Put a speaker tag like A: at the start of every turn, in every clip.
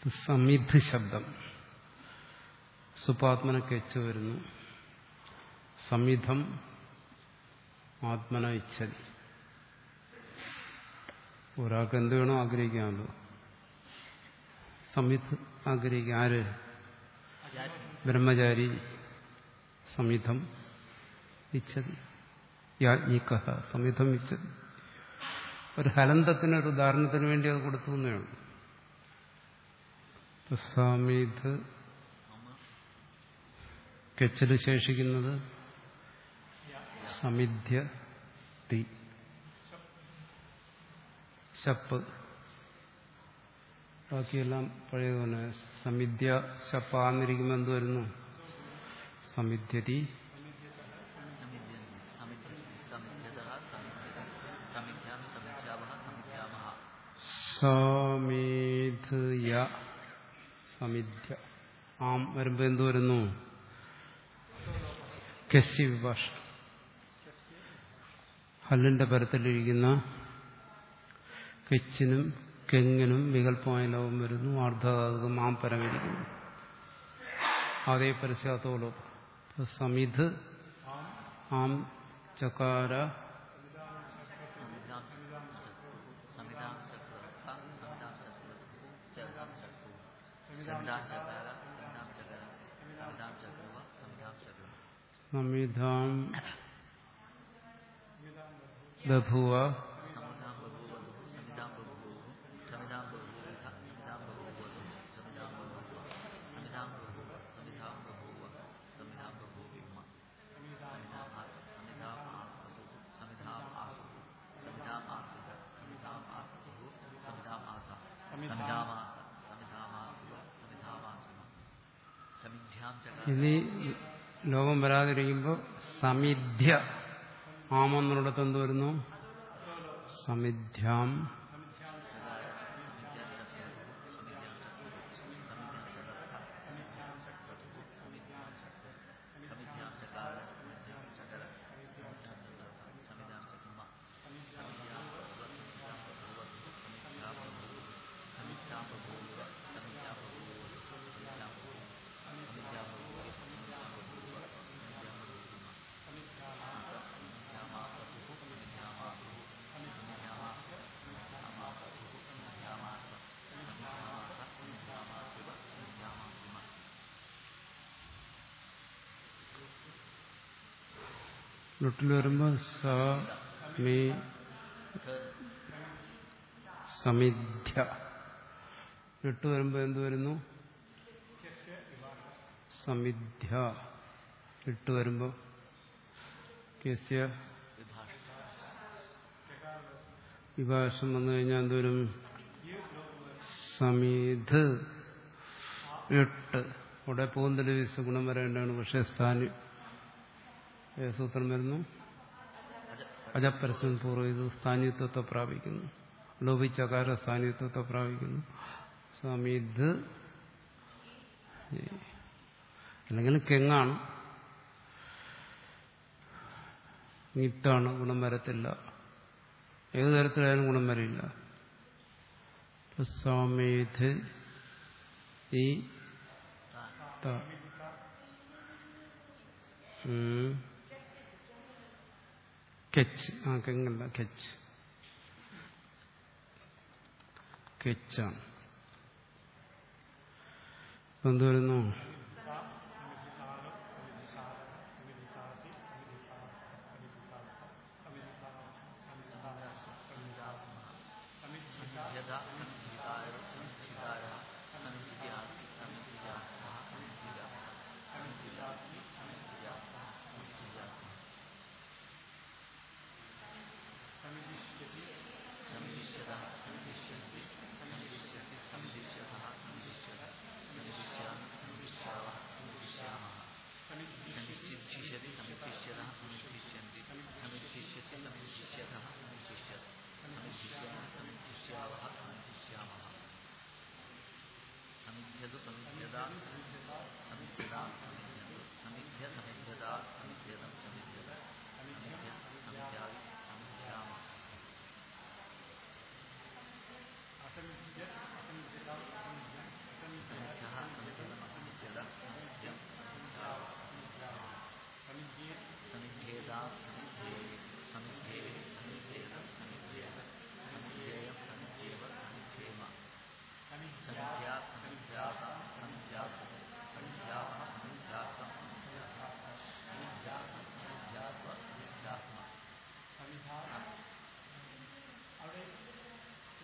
A: സമിധ് ശബ്ദം സുപാത്മനക്ക് എച്ച് വരുന്നു സമിധം ആത്മന ഇച്ഛതി ഒരാൾക്ക് എന്ത് വേണോ ആഗ്രഹിക്കാമല്ലോ സമിധ് ആഗ്രഹിക്കുക ആര് ബ്രഹ്മചാരി സമിധം ഇച്ഛതി യാജ്ഞിക സമിധം ഇച്ഛതി ഒരു ഹലന്തത്തിനൊരു ഉദാഹരണത്തിന് വേണ്ടി അത് കൊടുത്തു എന്നേ ഉള്ളൂ സമിധ് കെച്ചിൽ ശേഷിക്കുന്നത് സമിധ്യ തി ശപ്പ് ബാക്കിയെല്ലാം പഴയതുപോലെ സമിധ്യ ശപ്പാന്നിരിക്കുമ്പോൾ എന്ത് വരുന്നു സമിധ്യതി സമീധയ സമിധ്യ ആം വരുമ്പോ എന്ത് വരുന്നു കസ്യ വിഭാഷ ഹല്ലിന്റെ പരത്തിലിരിക്കുന്ന കെച്ചിനും കെങ്ങിനും വികല്പമായ ലോകം വരുന്നു ആർദ്ധകാതകം ആം പരമിരിക്കുന്നു അതേ പരസ്യാത്തോളം സമിധ് ആം ചകാര സമിധാം ബഭുവ ഇനി ലോകം വരാതിരിക്കുമ്പോൾ സമിധ്യ ആമെന്നുള്ളിടത്ത് എന്ത് വരുന്നു സമിധ്യാം ലുട്ടിൽ വരുമ്പോൾ സ മീ സമിധ്യ ലിട്ട് വരുമ്പോൾ എന്ത് വരുന്നു സമിധ്യ ഇട്ട് വരുമ്പോൾ കസ്യ വിഭാഷം വന്നു കഴിഞ്ഞാൽ എന്തോരും സമീധ് എട്ട് ഇവിടെ പൂന്തല് വിസ് ഗുണം വരേണ്ടതാണ് പക്ഷേ സ്ഥാനി സൂത്രം വരുന്നു അജപരസ്യം പൂർവ്വം ഇത് സ്ഥാനിത്വത്തെ പ്രാപിക്കുന്നു ലോപിച്ചകാര സ്ഥാനിത്വത്തെ പ്രാപിക്കുന്നു സമീധ് അല്ലെങ്കിൽ കെങ്ങാണ് നിത്താണ് ഗുണം വരത്തില്ല ഏത് തരത്തിലായാലും ഗുണം വരില്ല സമേധ് ഈ കെച്ച് ആ കെങ്ങല്ല കെച്ച് കെച്ചാണ് എന്ത് വരുന്നു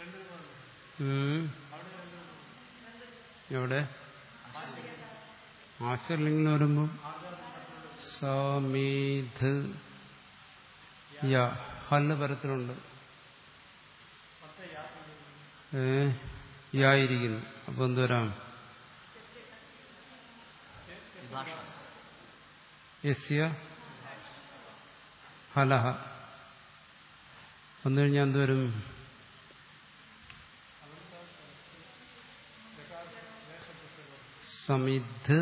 A: ഉം. എവിടെ ആശ്വലിംഗിൽ വരുമ്പം സമീധ് യ ഹല്ല് പരത്തിലുണ്ട് ഏ യായിരിക്കുന്നു അപ്പൊ എന്തുവരാം
B: വിഭാഷ
A: യസ്യ ഹലഹ വന്നു കഴിഞ്ഞാൽ എന്തുവരും സമിധ്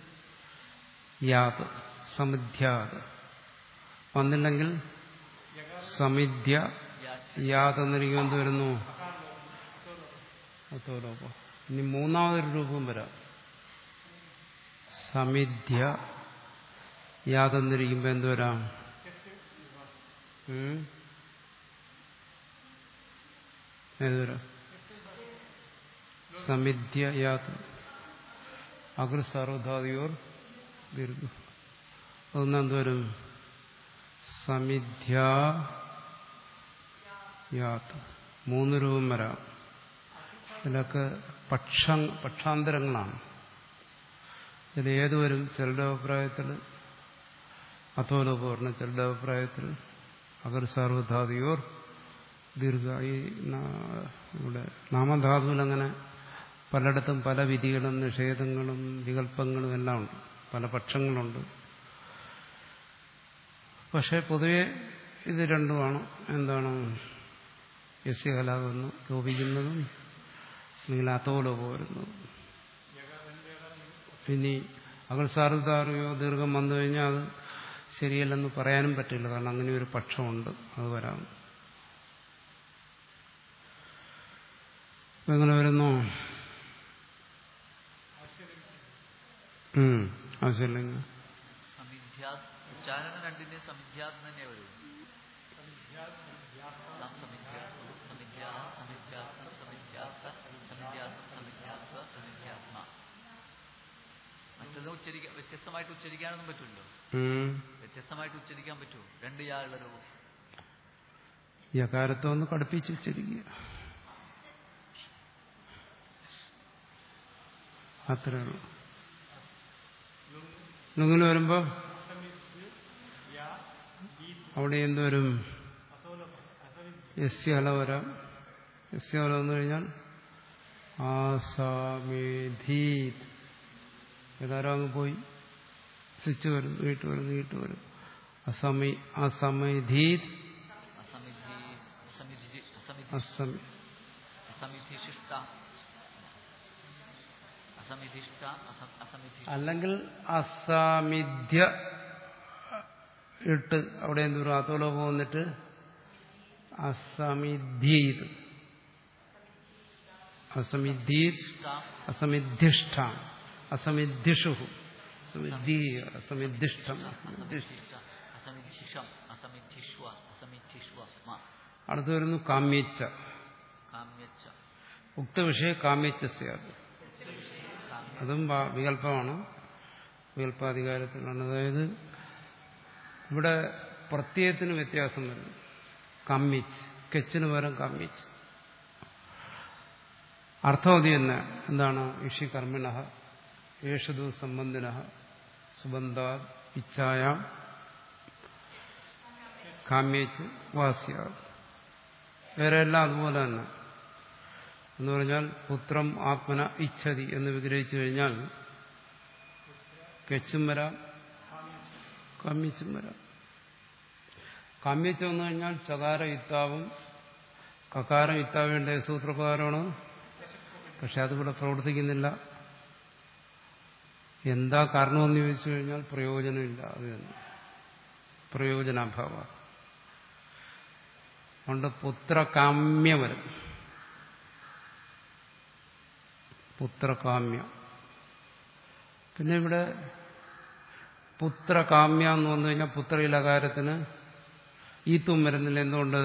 A: യാത് സമിധ്യാത് വന്നില്ലെങ്കിൽ സമിധ്യ യാത് എന്നിരിക്കും എന്ത് വരുന്നു അത്തോ രൂപം ഇനി മൂന്നാമതൊരു രൂപം വരാം സമിധ്യ യാതെന്നിരിക്കുമ്പോ എന്ത് വരാം ഉം? ഏത് വരാം സമിധ്യ യാത് അഗ്ര സർവധാതിയോർ ദീർഘ അതൊന്നും എന്തുവരും സമിധ്യ യാത് മൂന്ന് രൂപം വരാം ഇതിലൊക്കെ പക്ഷ പക്ഷാന്തരങ്ങളാണ് ഇതിൽ ഏത് വരും ചിലരുടെ അഭിപ്രായത്തിൽ അഥോലോപൂർണ്ണ ചിലരുടെ അഭിപ്രായത്തിൽ അഗർ സാർവധാതിയോർ ദീർഘ ഈ നാ- ഇവിടെ നാമധാതുവിൽ അങ്ങനെ പലയിടത്തും പല വിധികളും നിഷേധങ്ങളും വികല്പങ്ങളും എല്ലാം ഉണ്ട് പല പക്ഷങ്ങളുണ്ട് പക്ഷെ പൊതുവെ ഇത് രണ്ടുമാണ് എന്താണ് യസ്യകലാകുന്നു ലോപിക്കുന്നതും അല്ലെങ്കിൽ അത്തോലോപോ വരുന്നതും ഇനി അകൽസാറുദാറിയോ ദീർഘം വന്നു കഴിഞ്ഞാൽ അത് ശരിയല്ലെന്ന് പറയാനും പറ്റില്ല കാരണം അങ്ങനെ ഒരു പക്ഷമുണ്ട് അത് വരാം അപ്പൊ എങ്ങനെ വരുന്നു ഉം ആവശ്യമില്ലെങ്കിൽ
B: സമിധ്യാ ഉച്ചാരണം രണ്ടിന്റെ സമിധ്യാത് തന്നെ വരും സം സമിധ്യാസു, സമിധ്യാ, സമിധ്യാസം, സമിധ്യാസ, സമിധ്യാസം, സമിധ്യാസ്വ, സമിധ്യാത്മ. മറ്റത് ഉച്ചരിക്കാൻ വ്യത്യസ്തമായിട്ട് ഉച്ചരിക്കാനൊന്നും പറ്റില്ലല്ലോ
A: ഉം.
B: വ്യത്യസ്തമായിട്ട് ഉച്ചരിക്കാൻ പറ്റുമോ രണ്ട് യാളുള്ള രൂപം
A: യകാരത്തെ ഒന്ന് കടുപ്പിച്ച് ഉച്ചരിക്കുക അത്രേ ഉള്ളൂ ലുങ്ങിന് വരുമ്പോ അവിടെ എന്തുവരും എസ് ഹല വരാം എസ് ഹല വന്നു കഴിഞ്ഞാൽ ആസാമേധീ യകാരം അങ്ങ് പോയി സ്വിച്ച് വരും വീട്ട് വരും വീട്ട് വരും അസമി അസമൈധീത്
B: അസമിധി അസമിധി അസമിധി
A: അസമി
B: അസമിധിശിഷ്ട അസമിധിഷ്ട അസ- അസമിധി
A: അല്ലെങ്കിൽ അസാമിധ്യ ഇട്ട് അവിടെ എന്ത് പറയും അത്തോലോപം വന്നിട്ട് അസമിധീത് അസമിധീത് അസമിധിഷ്ഠ അസമിധിഷു അസമിധി അസമിധിഷ്ഠം അസമിധിഷ്ഠ
B: അസമിധിഷ്ട അസമിധിഷം അസമിധിഷ്വ അസമിധിഷ്വ മ
A: അടുത്ത് വരുന്നു കാമ്യച്ച
B: കാമ്യച്ച
A: ഉക്തവിഷയ കാമ്യച്ച സ്യാത് അതും വാ- വികല്പമാണ് വികല്പാധികാരത്തിലാണ് അതായത് ഇവിടെ പ്രത്യയത്തിന് വ്യത്യാസം വരും കമ്മിച്ച് കെച്ചിന് പകരം കമ്മിച്ച് അർത്ഥം അത് തന്നെ എന്താണ് ഇഷി കർമ്മിണ യേഷതു സംബന്ധിന സുബന്ധ ഇച്ഛായ കാമ്യേച്ച് വാസ്യ വേറെ എല്ലാം അതുപോലെ തന്നെ എന്ന് പറഞ്ഞാൽ പുത്രം ആത്മന ഇച്ഛതി എന്ന് വിഗ്രഹിച്ചു കഴിഞ്ഞാൽ കെച്ചും വരാം കമ്മിച്ചും വരാം കമ്മിച്ച് വന്നു കഴിഞ്ഞാൽ ചകാര ഇത്താവും കകാരം ഇത്താവേണ്ട സൂത്രപ്രകാരമാണ് പക്ഷെ അതിവിടെ പ്രവർത്തിക്കുന്നില്ല എന്താ കാരണമെന്ന് ചോദിച്ചു കഴിഞ്ഞാൽ പ്രയോജനമില്ല അത് തന്നെ പ്രയോജനാഭാവ അതുകൊണ്ട് പുത്രകാമ്യ വരും പുത്രകാമ്യ പിന്നെ ഇവിടെ പുത്രകാമ്യ എന്ന് വന്നു കഴിഞ്ഞാൽ പുത്രയിലകാരത്തിന് ഈത്തും വരുന്നില്ല എന്തുകൊണ്ട്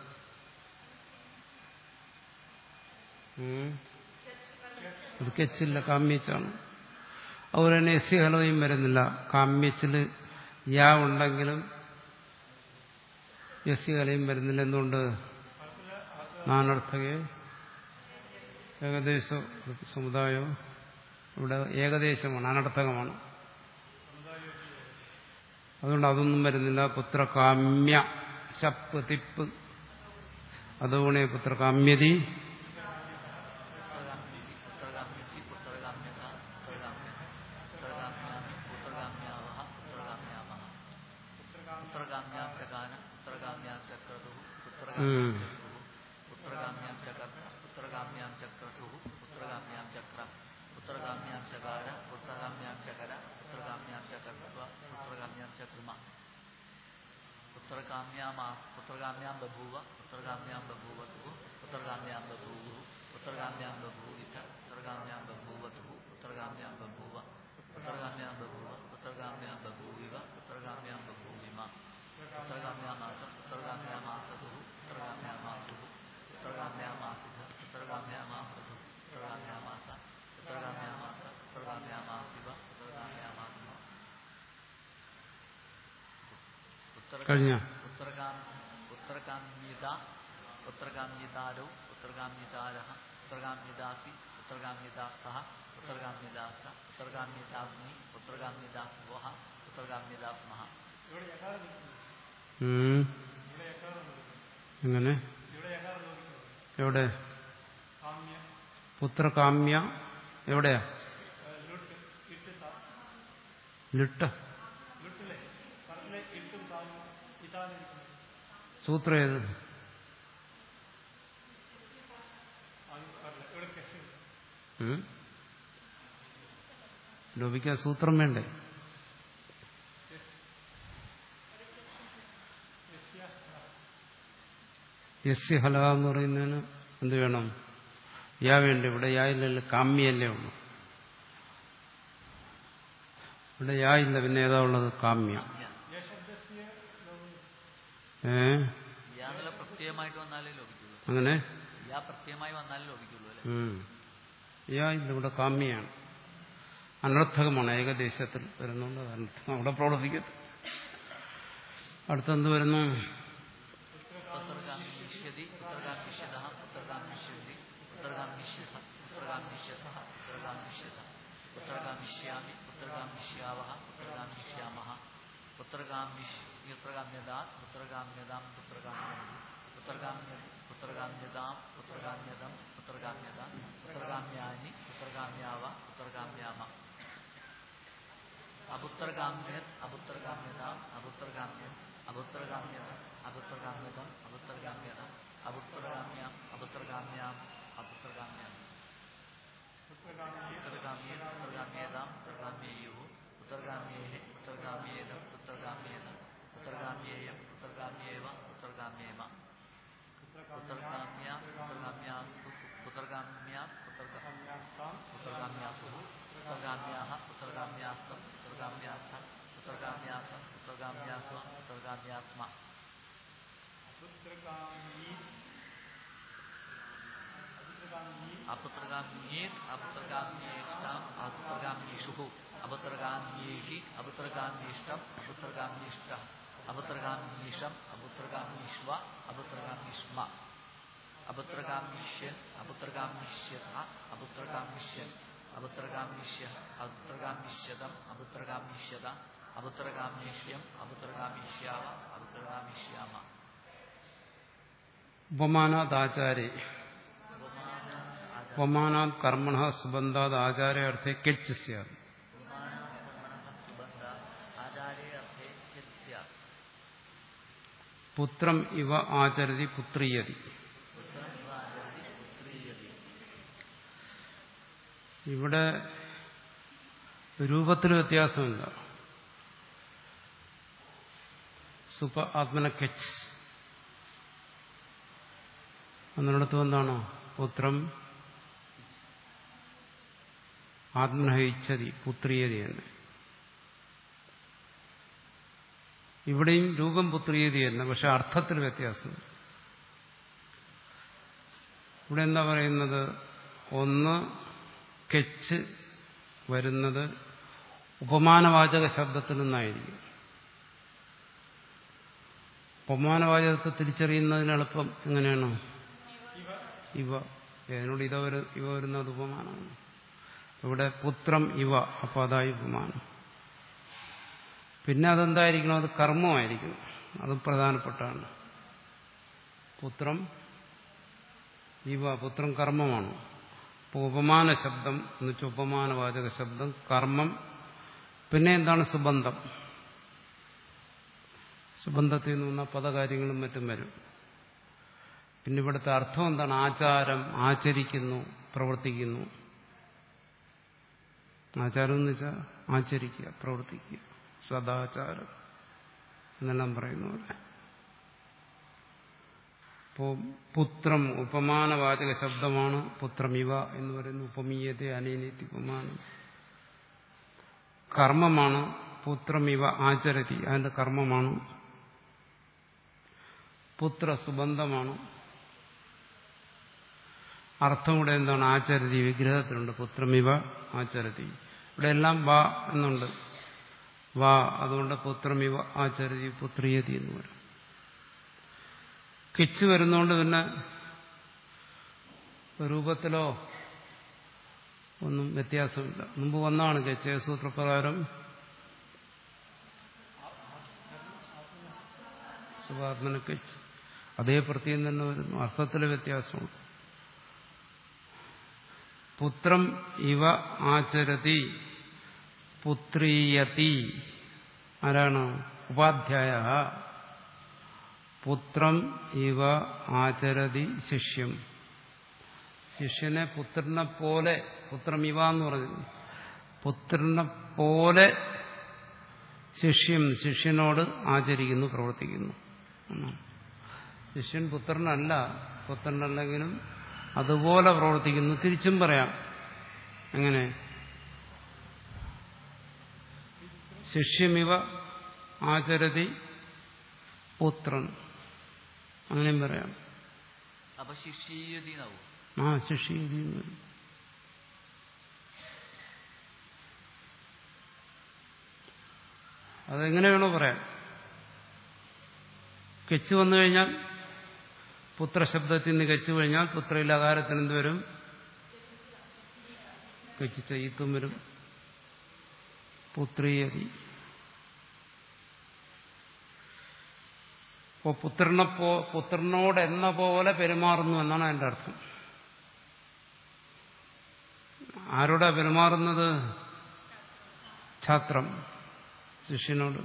A: ഉം. അത് കെച്ചില്ല കാമ്യച്ചാണ് അതുപോലെ തന്നെ എസ് സി ഹലോയും വരുന്നില്ല കാമ്യച്ചില് യാ ഉണ്ടെങ്കിലും എസ് സി ഹലയും വരുന്നില്ല എന്തുകൊണ്ട് നാനർത്ഥകെ ഏകദേശ സമുദായം ഇവിടെ ഏകദേശമാണ് അനർത്ഥകമാണ് അതുകൊണ്ട് അതൊന്നും വരുന്നില്ല പുത്രകാമ്യ ശപ്പ് തിപ്പ് അതുകൊണ്ട് പുത്രകാമ്യതി
B: പുത്രകാമ്യസി പുത്രകാമ്യത പുത്രകാമ്യ പുത്രകാമ്യാമി പുത്രകാമ്യാവഹ പുത്രകാമ്യാമഹ പുത്രകാമ്യാം ചകാന പുത്രകാമ്യാം ചക്രതു
A: ഉം.
B: പുത്രകാമ്യാം ചകർത്ത പുത്രകാമ്യാം ചക്രതു പുത്രകാമ്യാം ചക്ര പുത്രകാമ്യാം ചകാര പുത്രകാമ്യാം ചകര പുത്രകാമ്യാം ചകർത്ത പുത്രകാമ്യാം ചക്രമ പുത്രകാമ്യാമാ പുത്രകാമ്യാം ബഭൂവ പുത്രകാമ്യാം ബഭൂവതു പുത്രകാമ്യാം ബഭൂവു പുത്രകാമ്യാം ബഭൂവിത പുത്രകാമ്യാം ബഭൂവതു പുത്രകാമ്യാം ബഭൂവ പുത്രകാമ്യാം ബഭൂവ പുത്രകാമ്യാം ബഭൂവിവ പുത്രകാമ്യാം ബഭൂവിമ പുത്രകാമ്യാമാസ പുത്രകാമ്യാമാസതു പുത്രകാമ്യാമാസു പുത്രകാമ്യാമാസിധ പുത്രകാമ്യാമാസതു പുത്രകാമ്യാമാസ പുത്രകാമ്യാമാസ പുത്രകാമ്യാമാസിവ പുത്രകാമ്യാമാസിമ
A: കഴിഞ്ഞ
B: പുത്രകാമ്യത പുത്രകാമ്യതാരോ പുത്രകാമ്യതാര പുത്രകാമ്യദാസി പുത്രകാമ്യദാസ പുത്രകാമ്യദാസ പുത്രകാമ്യദാസ്മി പുത്രകാമ്യദാസ്വ പുത്രകാമ്യദാസ്മ
A: ഉം. എങ്ങനെ എവിടെ പുത്രകാമ്യ എവിടെയാ ലിട്ട സൂത്രം ഏത് ഉം? ലോപിക്കാൻ സൂത്രം വേണ്ടേ യസ്യ ഹല എന്ന് പറയുന്നതിന് എന്ത് വേണം യാ വേണ്ട ഇവിടെ യാ ഇല്ലല്ലോ കാമ്യല്ലേ ഉള്ളൂ ഇവിടെ യാ ഇല്ല പിന്നെ ഏതാ ഉള്ളത് കാമ്യ ഏ
B: യാന്നുള്ള പ്രത്യയമായിട്ട് വന്നാലേ ലോപിക്കുള്ളൂ
A: അങ്ങനെ
B: യാ പ്രത്യയമായി വന്നാലേ ലോപിക്കുള്ളൂ അല്ലെ
A: ഉം. യാ ഇല്ല ഇവിടെ കാമ്യയാണ് അനർത്ഥകമാണ് ഏകദേശത്തിൽ വരുന്നുണ്ട് അത് അനർത്ഥം അവിടെ പ്രവർത്തിക്കത്ത് അടുത്തെന്ത് വരുന്നു
B: പുത്രകാമിഷ്യതി പുത്രകാമിഷ്യത പുത്രകാമിഷ്യതി പുത്രകാമിഷ്യസ പുത്രകാമിഷ്യസ പുത്രകാമിഷ്യത പുത്രകാമിഷ്യാമി പുത്രകാമിഷ്യാവഹ പുത്രകാമിഷ്യാമഹ പുത്രകാമിഷ് പുത്രകാമ്യതാ പുത്രകാമ്യതാം പുത്രകാമ്യം പുത്രകാമ്യ പുത്രകാമ്യതാം പുത്രകാമ്യതം പുത്രകാമ്യത പുത്രകാമ്യാനി പുത്രകാമ്യാവ പുത്രകാമ്യാമ അപുത്രകാമ്യത് അപുത്രകാമ്യതാം അപുത്രകാമ്യം അപുത്രകാമ്യത അപുത്രകാമ്യതം അപുത്രകാമ്യത അപുത്രകാമ്യാം അപുത്രകാമ്യാം അപുത്രകാമ്യാം പുത്രകാമ്യേ പുത്രകാമ്യേതാം പുത്രകാമ്യേയോ പുത്രകാമ്യേഹ പുത്രകാമ്യേതം പുത്രകാമ്യേതം പുത്രകാമ്യേയം പുത്രകാമ്യേവ പുത്രകാമ്യേമ പുത്രകാമ്യ പുത്രകാമ്യാസ്തു പുത്രകാമ്യ പുത്രകാമ്യാസു പുത്രകാമ്യാഹ പുത്രകാമ്യാസ്തം പുത്രകാമ്യാസ്ഥ പുത്രകാമ്യാസം പുത്രകാമ്യാസ്വ പുത്രകാമ്യാസ്മ അപുത്രകാമ്യേത് അപുത്രകാമ്യേഷ്ടാം അപുത്രകാമ്യേഷു അപുത്രകാമ്യേഷി അപുത്രകാമ്യേഷ്ടം അപുത്രകാമ്യേഷ്ട അപുത്രകാമ്യേഷം അപുത്രകാമ്യേഷ്വ അപുത്രകാമ്യേഷ്മ അപുത്രകാമ്യഷ്യൻ അപുത്രകാമ്യഷ്യത അപുത്രകാമ്യഷ്യൻ അപുത്രകാമ്യഷ്യ അപുത്രകാമ്യഷ്യതം അപുത്രകാമ്യഷ്യത അപുത്രകാമ്യേഷ്യം അപുത്രകാമ്യഷ്യാവ അപുത്രകാമ്യഷ്യാമ
A: ഉപമാനാദാചാരേ ഉപമാനാത് കർമ്മണ സുബന്ധാത് ആചാര്യ അർത്ഥേ കെച്ച് സ്യാത്
B: സുബന്ധ ആചാര്യ അർത്ഥേ യത് സ്യാത്
A: പുത്രം ഇവ ആചരതി പുത്രീയതി
B: പുത്രം ഇവ ആചരതി പുത്രീയതി
A: ഇവിടെ രൂപത്തിൽ വ്യത്യാസമില്ല സുപ ആത്മന കെച്ച് എന്നിടത്ത് എന്താണോ പുത്രം ആത്മനയിച്ചതി പുത്രീയതി തന്നെ ഇവിടെയും രൂപം പുത്രീയതി തന്നെ പക്ഷെ അർത്ഥത്തിൽ വ്യത്യാസം ഇവിടെ എന്താ പറയുന്നത് ഒന്ന് കെച്ച് വരുന്നത് ഉപമാനവാചക ശബ്ദത്തിൽ നിന്നായിരിക്കും ഉപമാനവാചകത്തെ തിരിച്ചറിയുന്നതിന് എളുപ്പം എങ്ങനെയാണ് ഇവ ഇതിനോട് ഇത ഒരു ഇവ വരുന്നത് ഉപമാനമാണ് ഇവിടെ പുത്രം ഇവ അപ്പോൾ അതായി ഉപമാനം പിന്നെ അതെന്തായിരിക്കണം അത് കർമ്മമായിരിക്കണം അത് പ്രധാനപ്പെട്ടാണ് പുത്രം ഇവ പുത്രം കർമ്മമാണ് അപ്പോൾ ഉപമാന ശബ്ദം എന്ന് വെച്ചാൽ ഉപമാനവാചക ശബ്ദം കർമ്മം പിന്നെ എന്താണ് സുബന്ധം സുബന്ധത്തിൽ നിന്ന് വന്ന പദകാര്യങ്ങളും മറ്റും വരും പിന്നെ ഇവിടുത്തെ അർത്ഥം എന്താണ് ആചാരം ആചരിക്കുന്നു പ്രവർത്തിക്കുന്നു ആചാരം എന്ന് വെച്ചാൽ ആചരിക്കുക പ്രവർത്തിക്കുക സദാചാരം എന്നെല്ലാം പറയുന്ന പോലെ ഇപ്പോൾ പുത്രം ഉപമാനവാചക ശബ്ദമാണ് പുത്രമിവ എന്ന് പറയുന്ന ഉപമീയത്തെ അനീനീതി ഉപമാനം കർമ്മമാണ് പുത്രമിവ ആചരതി അതിന്റെ കർമ്മമാണ് പുത്ര സുബന്ധമാണ് അർത്ഥം ഇവിടെ എന്താണ് ആചരതി വിഗ്രഹത്തിലുണ്ട് പുത്രമിവ ആചരതി ഇവിടെ എല്ലാം വാ എന്നുണ്ട് വാ അതുകൊണ്ട് പുത്രമിവ ആചരതി പുത്രിയതി എന്ന് വരും കിച്ച് വരുന്നതുകൊണ്ട് പിന്നെ രൂപത്തിലോ ഒന്നും വ്യത്യാസമില്ല മുമ്പ് വന്നാണ് കെച്ച് സൂത്രപ്രകാരം സുഭാത്മന കെച്ച് അതേ പ്രത്യേകം തന്നെ വരുന്നു അർത്ഥത്തിലെ വ്യത്യാസമുണ്ട് പുത്രം ഇവ ആചരതി പുത്രീയതി ആരാണ് ഉപാധ്യായ പുത്രം ഇവ ആചരതി ശിഷ്യം ശിഷ്യനെ പുത്രനെ പോലെ പുത്രം ഇവ എന്ന് പറഞ്ഞു പുത്രനെ പോലെ ശിഷ്യം ശിഷ്യനോട് ആചരിക്കുന്നു പ്രവർത്തിക്കുന്നു എന്നാണ് ശിഷ്യൻ പുത്രനല്ല പുത്രനല്ലെങ്കിലും അതുപോലെ പ്രവർത്തിക്കുന്നു തിരിച്ചും പറയാം എങ്ങനെ ശിഷ്യമിവ ആചരതി പുത്രൻ അങ്ങനെയും പറയാം
B: അപ്പൊ ശിഷ്യതി എന്നാവും
A: ആ ശിഷ്യതി എന്ന് വരും അതെങ്ങനെ വേണോ പറയാം കെച്ച് വന്നു കഴിഞ്ഞാൽ പുത്രശബ്ദത്തിൽ നിന്ന് കെച്ചു കഴിഞ്ഞാൽ പുത്രയിൽ അകാരത്തിന് എന്ത് വരും കെച്ച് ചെയ്ത്തും വരും പുത്രീയതി അപ്പോൾ പുത്രനെ പോ പുത്രനോട് എന്ന പോലെ പെരുമാറുന്നു എന്നാണ് അതിന്റെ അർത്ഥം ആരോടാ പെരുമാറുന്നത് ഛാത്രം ശിഷ്യനോട്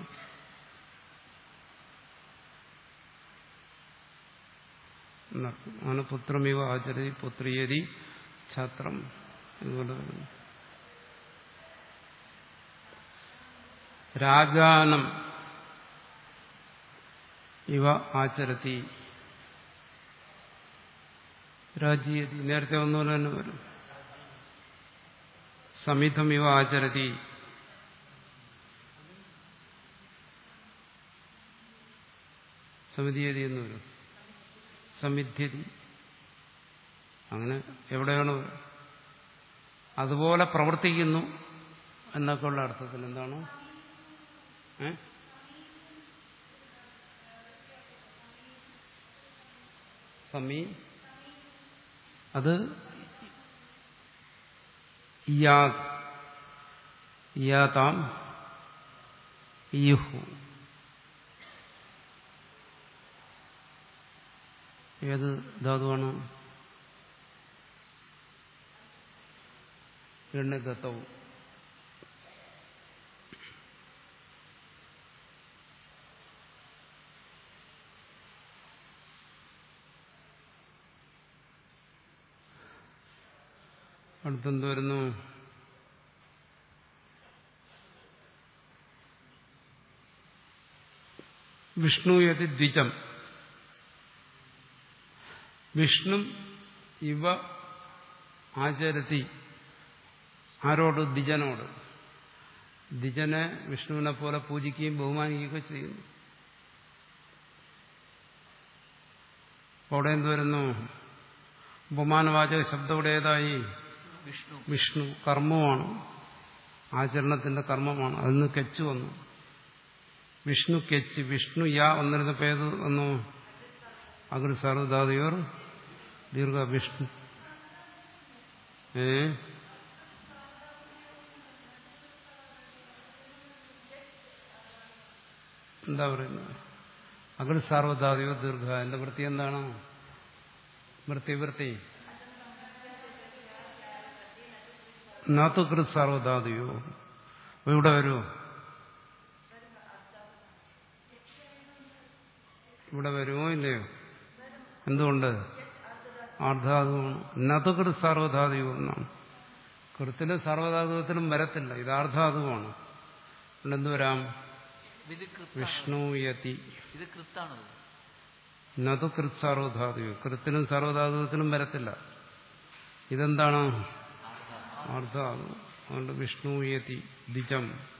A: എന്നർത്ഥം ആണ് പുത്രമിവ ആചരതി പുത്രിയതി ഛാത്രം ഇതുപോലെ വരുന്നു രാജാനം ഇവ ആചരത്തി രാജീയതി നേരത്തെ വന്നുപോലെ തന്നെ വരും സമിധം ഇവ ആചരതി സമിതിയതി എന്ന് വരും സമിധ്യതി അങ്ങനെ എവിടെയാണ് അതുപോലെ പ്രവർത്തിക്കുന്നു എന്നൊക്കെയുള്ള അർത്ഥത്തിൽ എന്താണ് ഏ സമീ അത് ഇയാ ഇയാതാം ഇയുഹു ഏത് ധാതുവാണ് എണ്ണഗതവും അടുത്തെന്ത് വരുന്നു വിഷ്ണു യതി ദ്വിജം വിഷ്ണു ഇവ ആചരത്തി ആരോട് ദ്വിജനോട് ദ്വിജനെ വിഷ്ണുവിനെ പോലെ പൂജിക്കുകയും ബഹുമാനിക്കുകയൊക്കെ ചെയ്യുന്നു അവിടെ എന്ത് വരുന്നു ഉപമാനവാചക ശബ്ദം ഇവിടെ ഏതായി
B: വിഷ്ണു
A: വിഷ്ണു കർമ്മമാണ് ആചരണത്തിന്റെ കർമ്മമാണ് അതിന് കെച്ച് വന്നു വിഷ്ണു കെച്ച് വിഷ്ണു യാ വന്നിരുന്നപ്പോൾ ഏത് വന്നു അഗ്രസാർവധാതയോർ ദീർഘ വിഷ്ണു ഏ എന്താ പറയുന്നത് അകൾ സാർവധാതിയോ ദീർഘ എന്റെ വൃത്തി എന്താണ് വൃത്തി വൃത്തി നാത്തുകൃത് സാർവധാതിയോ അപ്പൊ ഇവിടെ വരുമോ ഇവിടെ വരുമോ ഇല്ലയോ എന്തുകൊണ്ട് ആർദ്ധാതുവാണ് നതുകൃത് സാർവധാതുയോ എന്നാണ് കൃത്തിലും സാർവധാതുകത്തിലും വരത്തില്ല ഇത് ആർദ്ധാതുവാണ് അതുകൊണ്ട് എന്ത് വരാം
B: ഇത് കൃത്താണ്
A: വിഷ്ണു യതി
B: ഇത് കൃത്താണത്
A: നതു കൃത് സാർവധാതുയോ കൃത്തിലും സാർവധാതുകത്തിലും വരത്തില്ല ഇതെന്താണ് ആർദ്ധാതു അതുകൊണ്ട് വിഷ്ണു യതി ദ്വിജം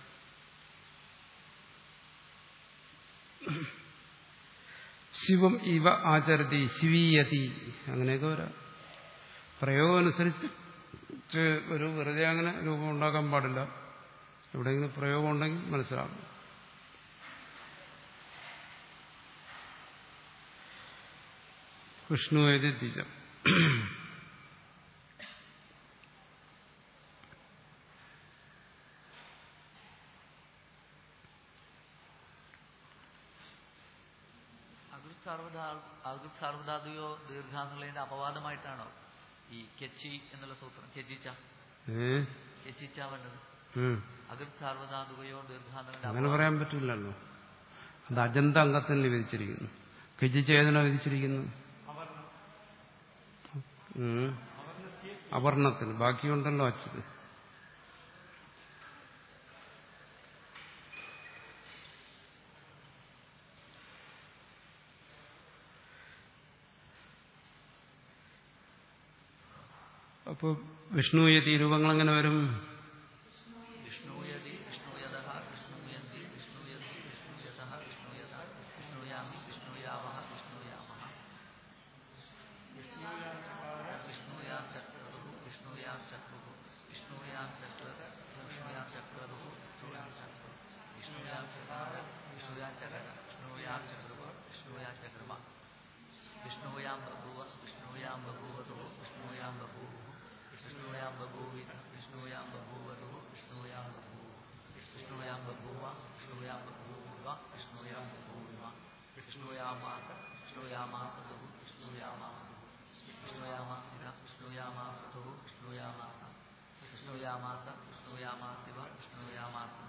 A: ശിവം ഇവ ആചരതി ശിവീയതി അങ്ങനെയൊക്കെ വരാം പ്രയോഗം അനുസരിച്ച് ഒരു വെറുതെ അങ്ങനെ രൂപം ഉണ്ടാക്കാൻ പാടില്ല എവിടെയെങ്കിലും പ്രയോഗം ഉണ്ടെങ്കിൽ മനസ്സിലാകും വിഷ്ണു ഏതി ദ്വിജം
B: അകൃത് സാർവധാ അകൃത് സാർവധാതുയോ ദീർഘ എന്നുള്ളതിന്റെ അപവാദമായിട്ടാണോ ഈ കെച്ചി എന്നുള്ള സൂത്രം കെച്ചിച്ച
A: ഏ
B: കെച്ചിച്ച വന്നത്
A: ഉം.
B: അകൃത് സാർവധാതുകയോ ദീർഘ എന്നുള്ളതിന്റെ
A: അങ്ങനെ പറയാൻ പറ്റില്ലല്ലോ അത് അജന്ത അംഗത്തിൽ വിധിച്ചിരിക്കുന്നു കെജിച്ച് ഏതിനാ വിധിച്ചിരിക്കുന്നു ഉം. അവർണത്തിന് ബാക്കിയുണ്ടല്ലോ അച്ചത് അപ്പോൾ വിഷ്ണു യതി രൂപങ്ങൾ എങ്ങനെ വരും
B: വിഷ്ണൂയതി വിഷ്ണൂയത വിഷ്ണൂയന്തി വിഷ്ണൂയതി വിഷ്ണൂയത വിഷ്ണൂയത വിഷ്ണൂയാമി വിഷ്ണൂയാവഹ വിഷ്ണൂയാമഹ വിഷ്ണൂയാം ചക്രതു വിഷ്ണൂയാം ചക്രു വിഷ്ണൂയാം ചക്ര വിഷ്ണൂയാം ചക്രതു വിഷ്ണൂയാം ചക്രു വിഷ്ണൂയാം ചക്ര വിഷ്ണൂയാം ചക്ര വിഷ്ണൂയാം ചക്രവ വിഷ്ണൂയാം ചക്രമ വിഷ്ണൂയാം ബഭൂവ വിഷ്ണൂയാം ബഭൂവതു വിഷ്ണൂയാം ബഭൂവു വിഷ്ണൂയാം ബഭൂവിത വിഷ്ണൂയാം ബഭൂവതു വിഷ്ണൂയാം ബഭൂവു വിഷ്ണൂയാം ബഭൂവ വിഷ്ണൂയാം ബഭൂവ വിഷ്ണൂയാം ബഭൂവ വിഷ്ണൂയാമാസ വിഷ്ണൂയാമാസതു വിഷ്ണൂയാമാസ വിഷ്ണൂയാമാസിക വിഷ്ണൂയാമാസതു വിഷ്ണൂയാമാസ വിഷ്ണൂയാമാസ വിഷ്ണൂയാമാസിവ വിഷ്ണൂയാമാസിമ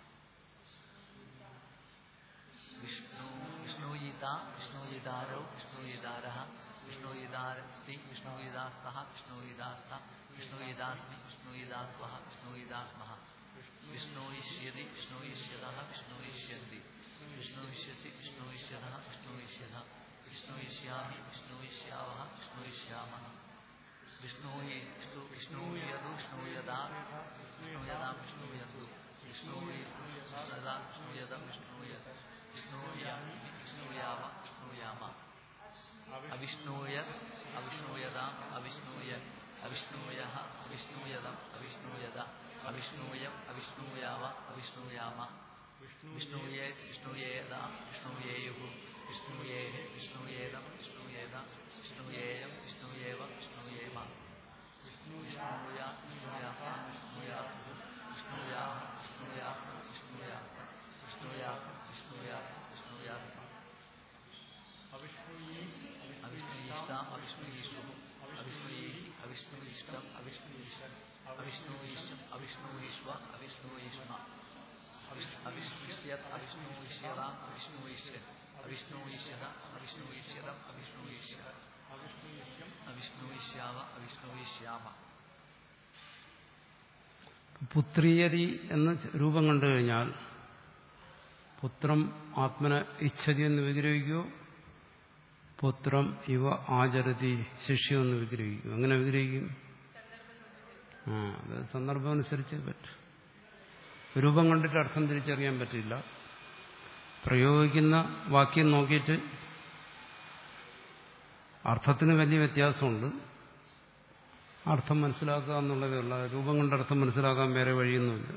B: വിഷ്ണു വിഷ്ണുയിത വിഷ്ണുയിതാരോ വിഷ്ണുയിതാരः വിഷ്ണുയിതാരസ്തി വിഷ്ണുയിതാസ്തः വിഷ്ണുയിതാസ്ത വിഷ്ണുയിതാസ്മി വിഷ്ണുയിതാസ്വः വിഷ്ണുയിതാസ്മः വിഷ്ണുയിഷ്യതി വിഷ്ണുയിഷ്യതः വിഷ്ണുയിഷ്യന്തി വിഷ്ണുയിഷ്യസി വിഷ്ണുയിഷ്യതः വിഷ്ണുയിഷ്യത വിഷ്ണുയിഷ്യാമി വിഷ്ണുയിഷ്യാവः വിഷ്ണുയിഷ്യാമः വിഷ്ണൂയി വിഷ്ണു വിഷ്ണൂയതു വിഷ്ണൂയതാ വിഷ്ണൂയതാം വിഷ്ണൂയന്തു വിഷ്ണൂയി വിഷ്ണുയതാ വിഷ്ണൂയതം വിഷ്ണൂയത വിഷ്ണൂയാമി വിഷ്ണൂയാവ വിഷ്ണൂയാമ അവിഷ്ണൂയ അവിഷ്ണൂയതാം അവിഷ്ണൂയൻ അവിഷ്ണൂയ അവിഷ്ണൂയതം അവിഷ്ണൂയത അവിഷ്ണൂയം അവിഷ്ണൂയാവ അവിഷ്ണൂയാമ വിഷ്ണൂയേ വിഷ്ണുയേത വിഷ്ണുയേയു വിഷ്ണുയേ വിഷ്ണുയേതം വിഷ്ണുയേത വിഷ്ണുയേയം വിഷ്ണുയേവ വിഷ്ണുയേമ വിഷ്ണൂയ വിഷ്ണുയാസ വിഷ്ണുയാ വിഷ്ണുയാ വിഷ്ണുയാ വിഷ്ണുയാ വിഷ്ണുയാ വിഷ്ണുയാ വിഷ്ണുയാ അവിഷ്ണുയിഷ്ടാം അവിഷ്ണുയിഷു അവിഷ്ണുയേഹി അവിഷ്ണുയിഷ്ടം അവിഷ്ണുയിഷ്ടം അവിഷ്ണുയിഷ്ടം അവിഷ്ണുയിഷ്വ അവിഷ്ണുയിഷ്മ അവിഷ്ണുഷ്യത് അവിഷ്ണുയിഷ്യതാം അവിഷ്ണുയിഷ്യൻ അവിഷ്ണുയിഷ്യത അവിഷ്ണുയിഷ്യതം അവിഷ്ണുയിഷ്യ അവിഷ്ണുയിഷ്യാവ അവിഷ്ണുയിഷ്യാമ
A: പുത്രീയതി എന്ന രൂപം കണ്ടു കഴിഞ്ഞാൽ പുത്രം ആത്മന ഇച്ഛതി എന്ന് വിഗ്രഹിക്കുമോ പുത്രം ഇവ ആചരതി ശിഷ്യം എന്ന് വിഗ്രഹിക്കും എങ്ങനെ വിഗ്രഹിക്കും ആ അത് സന്ദർഭം അനുസരിച്ച് പറ്റും രൂപം കണ്ടിട്ട് അർത്ഥം തിരിച്ചറിയാൻ പറ്റില്ല പ്രയോഗിക്കുന്ന വാക്യം നോക്കിയിട്ട് അർത്ഥത്തിന് വലിയ വ്യത്യാസമുണ്ട് അർത്ഥം മനസ്സിലാക്കുക എന്നുള്ളതേ ഉള്ളൂ രൂപം കൊണ്ട് അർത്ഥം മനസ്സിലാക്കാൻ വേറെ വഴിയൊന്നുമില്ല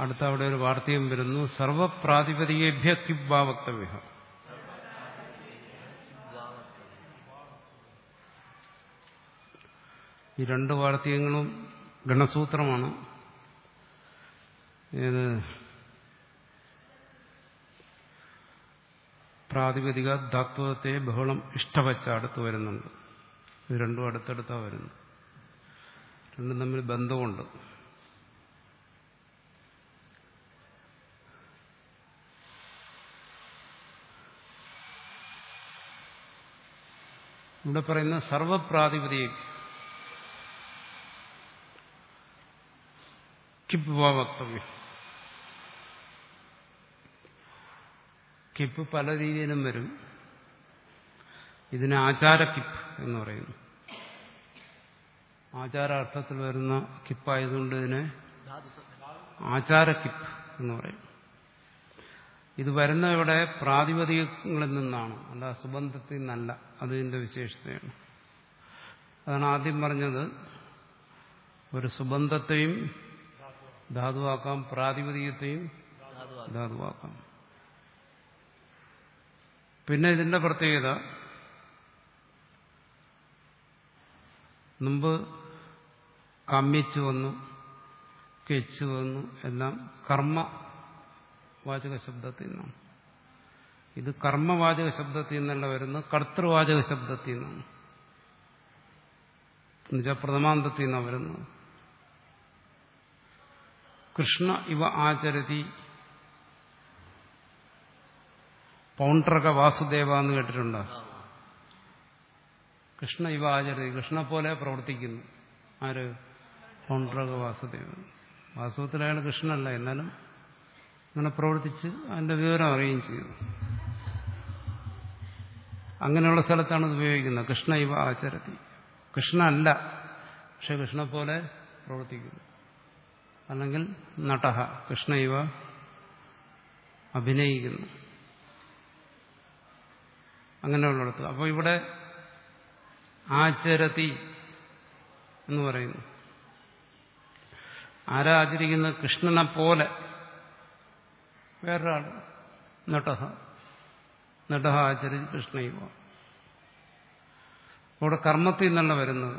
A: അടുത്ത അവിടെ ഒരു വാർത്തയും വരുന്നു സർവപ്രാതിപതികേഭ്യ കിബ്ബാ വക്തവ്യ ഈ രണ്ട് വാർത്തകങ്ങളും ഗണസൂത്രമാണ് ഏത് പ്രാതിപതിക ധാത്വത്തെ ബഹളം ഇഷ്ടവച്ച അടുത്ത് വരുന്നുണ്ട് ഇത് രണ്ടും അടുത്തടുത്താ വരുന്നു രണ്ടും തമ്മിൽ ബന്ധമുണ്ട് ഇവിടെ പറയുന്ന സർവപ്രാതിപതിക കിപ്പ് വക്തവ്യം കിപ്പ് പല രീതിയിലും വരും ഇതിന് ആചാര കിപ്പ് എന്ന് പറയുന്നു ആചാരാർത്ഥത്തിൽ വരുന്ന കിപ്പായതുകൊണ്ട് ഇതിനെ ആചാര കിപ്പ് എന്ന് പറയും ഇത് വരുന്ന ഇവിടെ പ്രാതിപതികങ്ങളിൽ നിന്നാണ് അല്ല സുബന്ധത്തിൽ നിന്നല്ല അത് ഇതിന്റെ വിശേഷതയാണ് അതാണ് ആദ്യം പറഞ്ഞത് ഒരു സുബന്ധത്തെയും ധാതുവാക്കാം പ്രാതിപതികത്തെയും ധാതുവാക്കാം പിന്നെ ഇതിന്റെ പ്രത്യേകത മുമ്പ് കമ്മിച്ചു വന്നു കെച്ചു വന്നു എല്ലാം കർമ്മ വാചക ശബ്ദത്തിൽ നിന്നാണ് ഇത് കർമ്മവാചക ശബ്ദത്തിൽ നിന്നല്ല വരുന്നത് കർത്തൃവാചക ശബ്ദത്തിൽ നിന്നാണ് എന്നുവെച്ചാൽ പ്രഥമാന്തത്തിൽ നിന്നാണ് വരുന്നത് കൃഷ്ണ ഇവ ആചരതി പൗണ്ട്രക വാസുദേവ എന്ന് കേട്ടിട്ടുണ്ടോ കൃഷ്ണ ഇവ ആചരതി കൃഷ്ണ പോലെ പ്രവർത്തിക്കുന്നു ആര് പൗണ്ട്രക വാസുദേവൻ വാസ്തവത്തിൽ അയാൾ കൃഷ്ണനല്ല എന്നാലും അങ്ങനെ പ്രവർത്തിച്ച് അതിന്റെ വിവരം അറിയുകയും ചെയ്തു അങ്ങനെയുള്ള സ്ഥലത്താണ് ഇത് ഉപയോഗിക്കുന്നത് കൃഷ്ണ ഇവ ആചരതി കൃഷ്ണ അല്ല പക്ഷെ കൃഷ്ണ പോലെ പ്രവർത്തിക്കുന്നു അല്ലെങ്കിൽ നടഹ കൃഷ്ണ ഇവ അഭിനയിക്കുന്നു അങ്ങനെയുള്ളിടത്ത് അപ്പോൾ ഇവിടെ ആചരതി എന്ന് പറയുന്നു ആരാ ആചരിക്കുന്നത് കൃഷ്ണനെ പോലെ വേറൊരാൾ നട്ടഹ നട്ടഹ ആചരിച്ച് കൃഷ്ണയുവ അവിടെ കർമ്മത്തിൽ നിന്നല്ല വരുന്നത്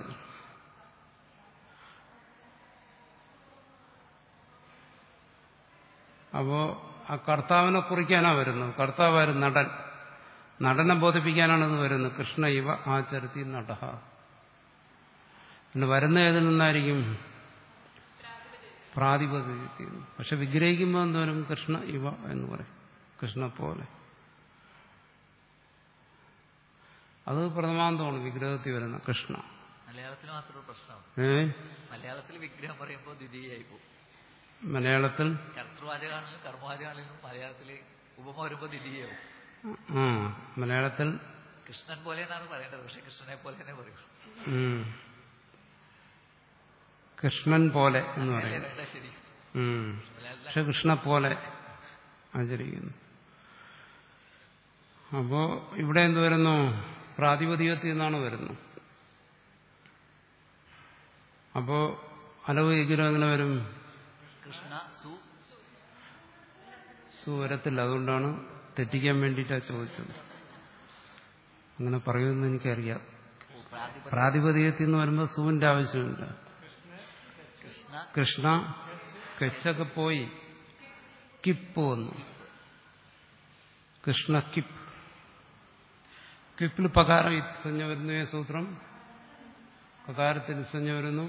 A: അപ്പോ ആ കർത്താവിനെ കുറിക്കാനാ വരുന്നത് കർത്താവായിരുന്നു നടൻ നടനെ ബോധിപ്പിക്കാനാണ് ഇത് വരുന്നത് കൃഷ്ണ ഇവ ആചരത്തി നടഹ പിന്നെ വരുന്ന ഏതിൽ നിന്നായിരിക്കും പ്രാതിപതികത്തിൽ പക്ഷെ വിഗ്രഹിക്കുമ്പോൾ എന്തോരും കൃഷ്ണ ഇവ എന്ന് പറയും കൃഷ്ണ പോലെ അത് പ്രഥമാന്തമാണ് വിഗ്രഹത്തിൽ വരുന്ന കൃഷ്ണ
B: മലയാളത്തിൽ മാത്രമൊരു പ്രശ്നമാണ്
A: ഏ
B: മലയാളത്തിൽ വിഗ്രഹം പറയുമ്പോൾ ദ്വിതീയായി പോകും
A: മലയാളത്തിൽ
B: കർത്തൃവാചകാണെങ്കിലും കർമ്മവാചകാണെങ്കിലും മലയാളത്തിൽ ഉപമ വരുമ്പോൾ ദ്വിതീയാവും
A: ആ മലയാളത്തിൽ
B: കൃഷ്ണൻ പോലെ എന്നാണ് പറയേണ്ടത് പക്ഷെ കൃഷ്ണനെ പോലെ തന്നെ പറയും
A: ഉം, കൃഷ്ണൻ പോലെ എന്ന്
B: അല്ലേ
A: പറയും
B: വേണ്ട ശരി
A: ഉം.
B: മലയാളത്തിൽ
A: പക്ഷെ കൃഷ്ണ പോലെ ആചരിക്കുന്നു അപ്പോ ഇവിടെ എന്ത് വരുന്നു പ്രാതിപതികത്തിൽ നിന്നാണ് വരുന്നത് അപ്പോ അലവ് വിഗ്രഹം എങ്ങനെ വരും
B: കൃഷ്ണ സു
A: സു വരത്തില്ല അതുകൊണ്ടാണ് തെറ്റിക്കാൻ വേണ്ടിയിട്ടാണ് ചോദിച്ചത് അങ്ങനെ പറയുമെന്ന് എനിക്കറിയാം
B: ഓ, പ്രാതിപ-
A: പ്രാതിപതികത്തിൽ നിന്ന് വരുമ്പോൾ സുവിന്റെ ആവശ്യമില്ല
B: കൃഷ്ണ
A: കൃഷ്ണ കെച്ചൊക്കെ പോയി കിപ്പ് വന്നു കൃഷ്ണ കിപ്പ് കിപ്പിൽ പകാരം ഇസഞ്ഞ വരുന്നു ഏ സൂത്രം പകാരത്തിൽ ഇസഞ്ഞ വരുന്നു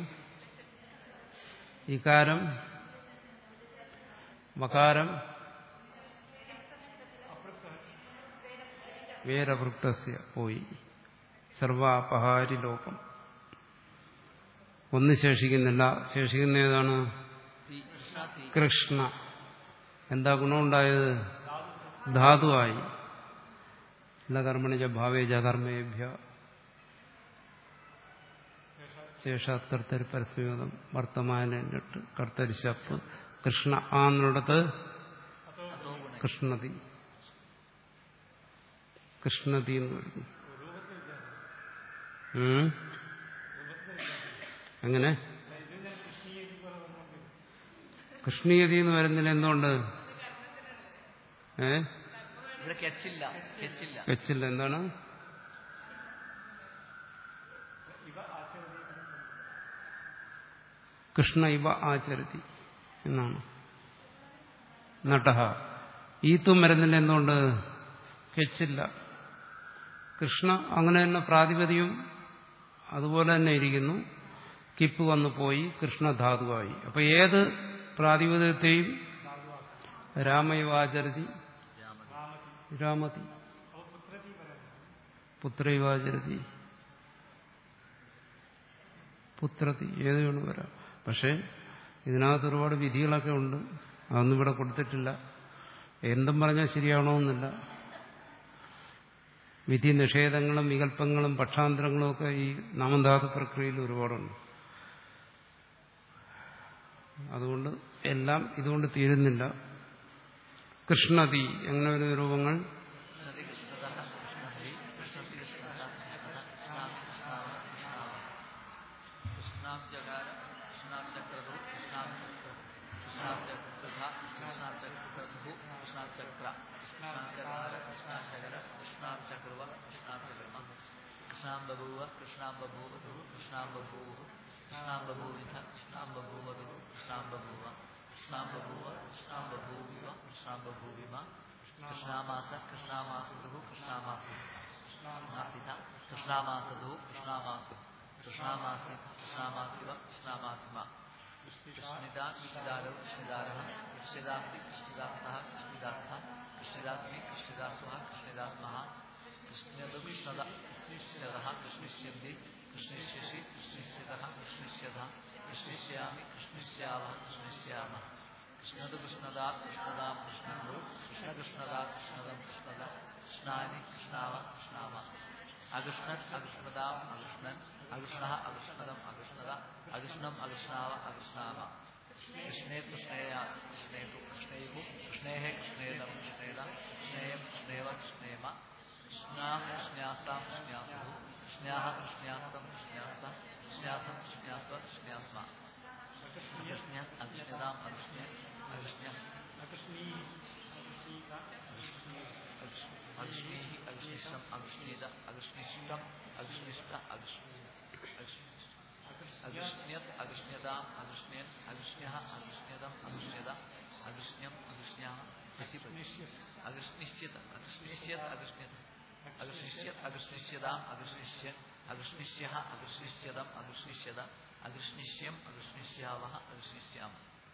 A: ഇകാരം വകാരം വേരവൃത്തസ്യ പോയി സർവാപഹാരി ലോകം ഒന്നും ശേഷിക്കുന്നില്ല ശേഷിക്കുന്ന ഏതാണ്
B: തി കൃഷ്ണ തി
A: കൃഷ്ണ എന്താ ഗുണമുണ്ടായത് ധാതുവായി ലകർമ്മണിജ ഭാവേജ കർമ്മേഭ്യ ശേഷാത് കർത്തരി പരസ്യഗതം വർത്തമാനിട്ട് കർത്തരി ശപ്പ് കൃഷ്ണ ആ എന്നുള്ളത്
B: അതോ ഗുണ
A: കൃഷ്ണതി കൃഷ്ണതി എന്ന് പറയുന്നു ഉം? കൃഷ്ണീയതി എന്ന് വരുന്നില്ല എന്തുകൊണ്ട് ഏ
B: ഇവിടെ കെച്ചില്ല കെച്ചില്ല
A: വെച്ചില്ല എന്താണ് കൃഷ്ണ ഇവ ആചരതി എന്നാണ് നട്ടഹ ഈത്തും വരുന്നില്ല എന്തുകൊണ്ട് കെച്ചില്ല കൃഷ്ണ അങ്ങനെ തന്നെ പ്രാതിപതിയും അതുപോലെ തന്നെ ഇരിക്കുന്നു കിപ്പ് വന്നു പോയി കൃഷ്ണധാതുവായി അപ്പൊ ഏത് പ്രാതിപതികത്തെയും രാമയവാചരതി രാമതി പുത്രൈവാചരതി പുത്രതി ഏത് വേണം വരാം പക്ഷേ ഇതിനകത്ത് ഒരുപാട് വിധികളൊക്കെ ഉണ്ട് അതൊന്നും ഇവിടെ കൊടുത്തിട്ടില്ല എന്തും പറഞ്ഞാൽ ശരിയാവണമെന്നില്ല വിധി നിഷേധങ്ങളും വികല്പങ്ങളും പക്ഷാന്തരങ്ങളും ഒക്കെ ഈ നാമധാതു പ്രക്രിയയിൽ ഒരുപാടുണ്ട് അതുകൊണ്ട് എല്ലാം ഇതുകൊണ്ട് തീരുന്നില്ല കൃഷ്ണതി എങ്ങനെ ഒരു രൂപങ്ങൾ
B: കൃഷ്ണതി കൃഷ്ണത കൃഷ്ണഹരി കൃഷ്ണസി കൃഷ്ണത കൃഷ്ണത കൃഷ്ണാം കൃഷ്ണാവ കൃഷ്ണാവ കൃഷ്ണാം ജകാര കൃഷ്ണാം ചക്രതു കൃഷ്ണാം ചക്ര കൃഷ്ണാം ചക്രധ കൃഷ്ണാം ചക്രധു കൃഷ്ണാം ചക്ര കൃഷ്ണാം ജകാര കൃഷ്ണാം ചകര കൃഷ്ണാം ചക്രവ കൃഷ്ണാം ചക്രമ കൃഷ്ണാം ബഭൂവ കൃഷ്ണാം ബഭൂവധു കൃഷ്ണാം ബഭൂവു കൃഷ്ണാം ബഭൂവിധ കൃഷ്ണാം ബഭൂവധു കൃഷ്ണാം ബഭൂവ കൃഷ്ണാം ബഭൂവ കൃഷ്ണാം ബഭൂവിവ കൃഷ്ണാം ബഭൂവിമ കൃഷ്ണാമാസ കൃഷ്ണാമാസധു കൃഷ്ണാമാസു കൃഷ്ണാസിത കൃഷ്ണാമാസധു കൃഷ്ണാമാസു കൃഷ്ണാമാസി കൃഷ്ണാമാസിവ കൃഷ്ണാമാസിമ കൃഷ്ണിത കൃഷ്ണിദാരോ കൃഷ്ണിദാര കൃഷ്ണിദാസി കൃഷ്ണിദാസ കൃഷ്ണിദാസ കൃഷ്ണിദാസ്മി കൃഷ്ണിദാസുഹ കൃഷ്ണിദാസ്മഹ കൃഷ്ണതു കൃഷ്ണത കൃഷ്ണത കൃഷ്ണിഷ്യന്തി കൃഷ്ണിഷ്യസി കൃഷ്ണിഷ്യത കൃഷ്ണിഷ്യത കൃഷ്ണിഷ്യാമി കൃഷ്ണിഷ്യാവ കൃഷ്ണിഷ്യാമ കൃഷ്ണതു കൃഷ്ണദാ കൃഷ്ണദാം കൃഷ്ണന്തു കൃഷ്ണ കൃഷ്ണദാ കൃഷ്ണദം കൃഷ്ണദ കൃഷ്ണാനി കൃഷ്ണാവ കൃഷ്ണാമ അകൃഷ്ണത് അകൃഷ്ണതാം അകൃഷ്ണൻ അകൃഷ്ണ അകൃഷ്ണദം അകൃഷ്ണത അകൃഷ്ണം അകൃഷ്ണാവ അകൃഷ്ണാമ കൃഷ്ണേ കൃഷ്ണേയ കൃഷ്ണേതു കൃഷ്ണേഹു കൃഷ്ണേഹേ കൃഷ്ണേദം കൃഷ്ണേദ കൃഷ്ണേയം കൃഷ്ണേവ കൃഷ്ണേമ കൃഷ്ണാം കൃഷ്ണ്യാസാം കൃഷ്ണ്യാസു കൃഷ്ണ്യാഹ കൃഷ്ണ്യാസ്തം കൃഷ്ണ്യാസ കൃഷ്ണ്യാസം കൃഷ്ണ്യാസ്വ കൃഷ്ണ്യാസ്മ അകൃഷ്ണ്യസ് അകൃഷ്ണ്യതാം അകൃഷ്ണ്യ അകൃഷ്ണ്യസ് അകൃഷ്ണീഹി അകൃഷ്ണിഷ്ടം അകൃഷ്ണീത അകൃഷ്ണിഷ്ടം അകൃഷ്ണിഷ്ട അകൃഷ്ണ്യത് അകൃഷ്ണ്യതാം അകൃഷ്ണ്യൻ അകൃഷ്ണ്യ അകൃഷ്ണ്യതം അകൃഷ്ണ്യത അകൃഷ്ണ്യം അകൃഷ്ണ്യ അകൃഷ്ണിശ്യത് അകൃഷ്ണിശ്യത് അകൃഷ്ണ്യത് അകൃഷ്ണിശ്യത് അകൃഷ്ണിശ്യതാം അകൃഷ്ണിഷ്യൻ അകൃഷ്ണിഷ്യ അകൃഷ്ണിഷ്യതം അകൃഷ്ണിഷ്യത അകൃഷ്ണിഷ്യം അകൃഷ്ണിഷ്യാവ അകൃഷ്ണിഷ്യാമ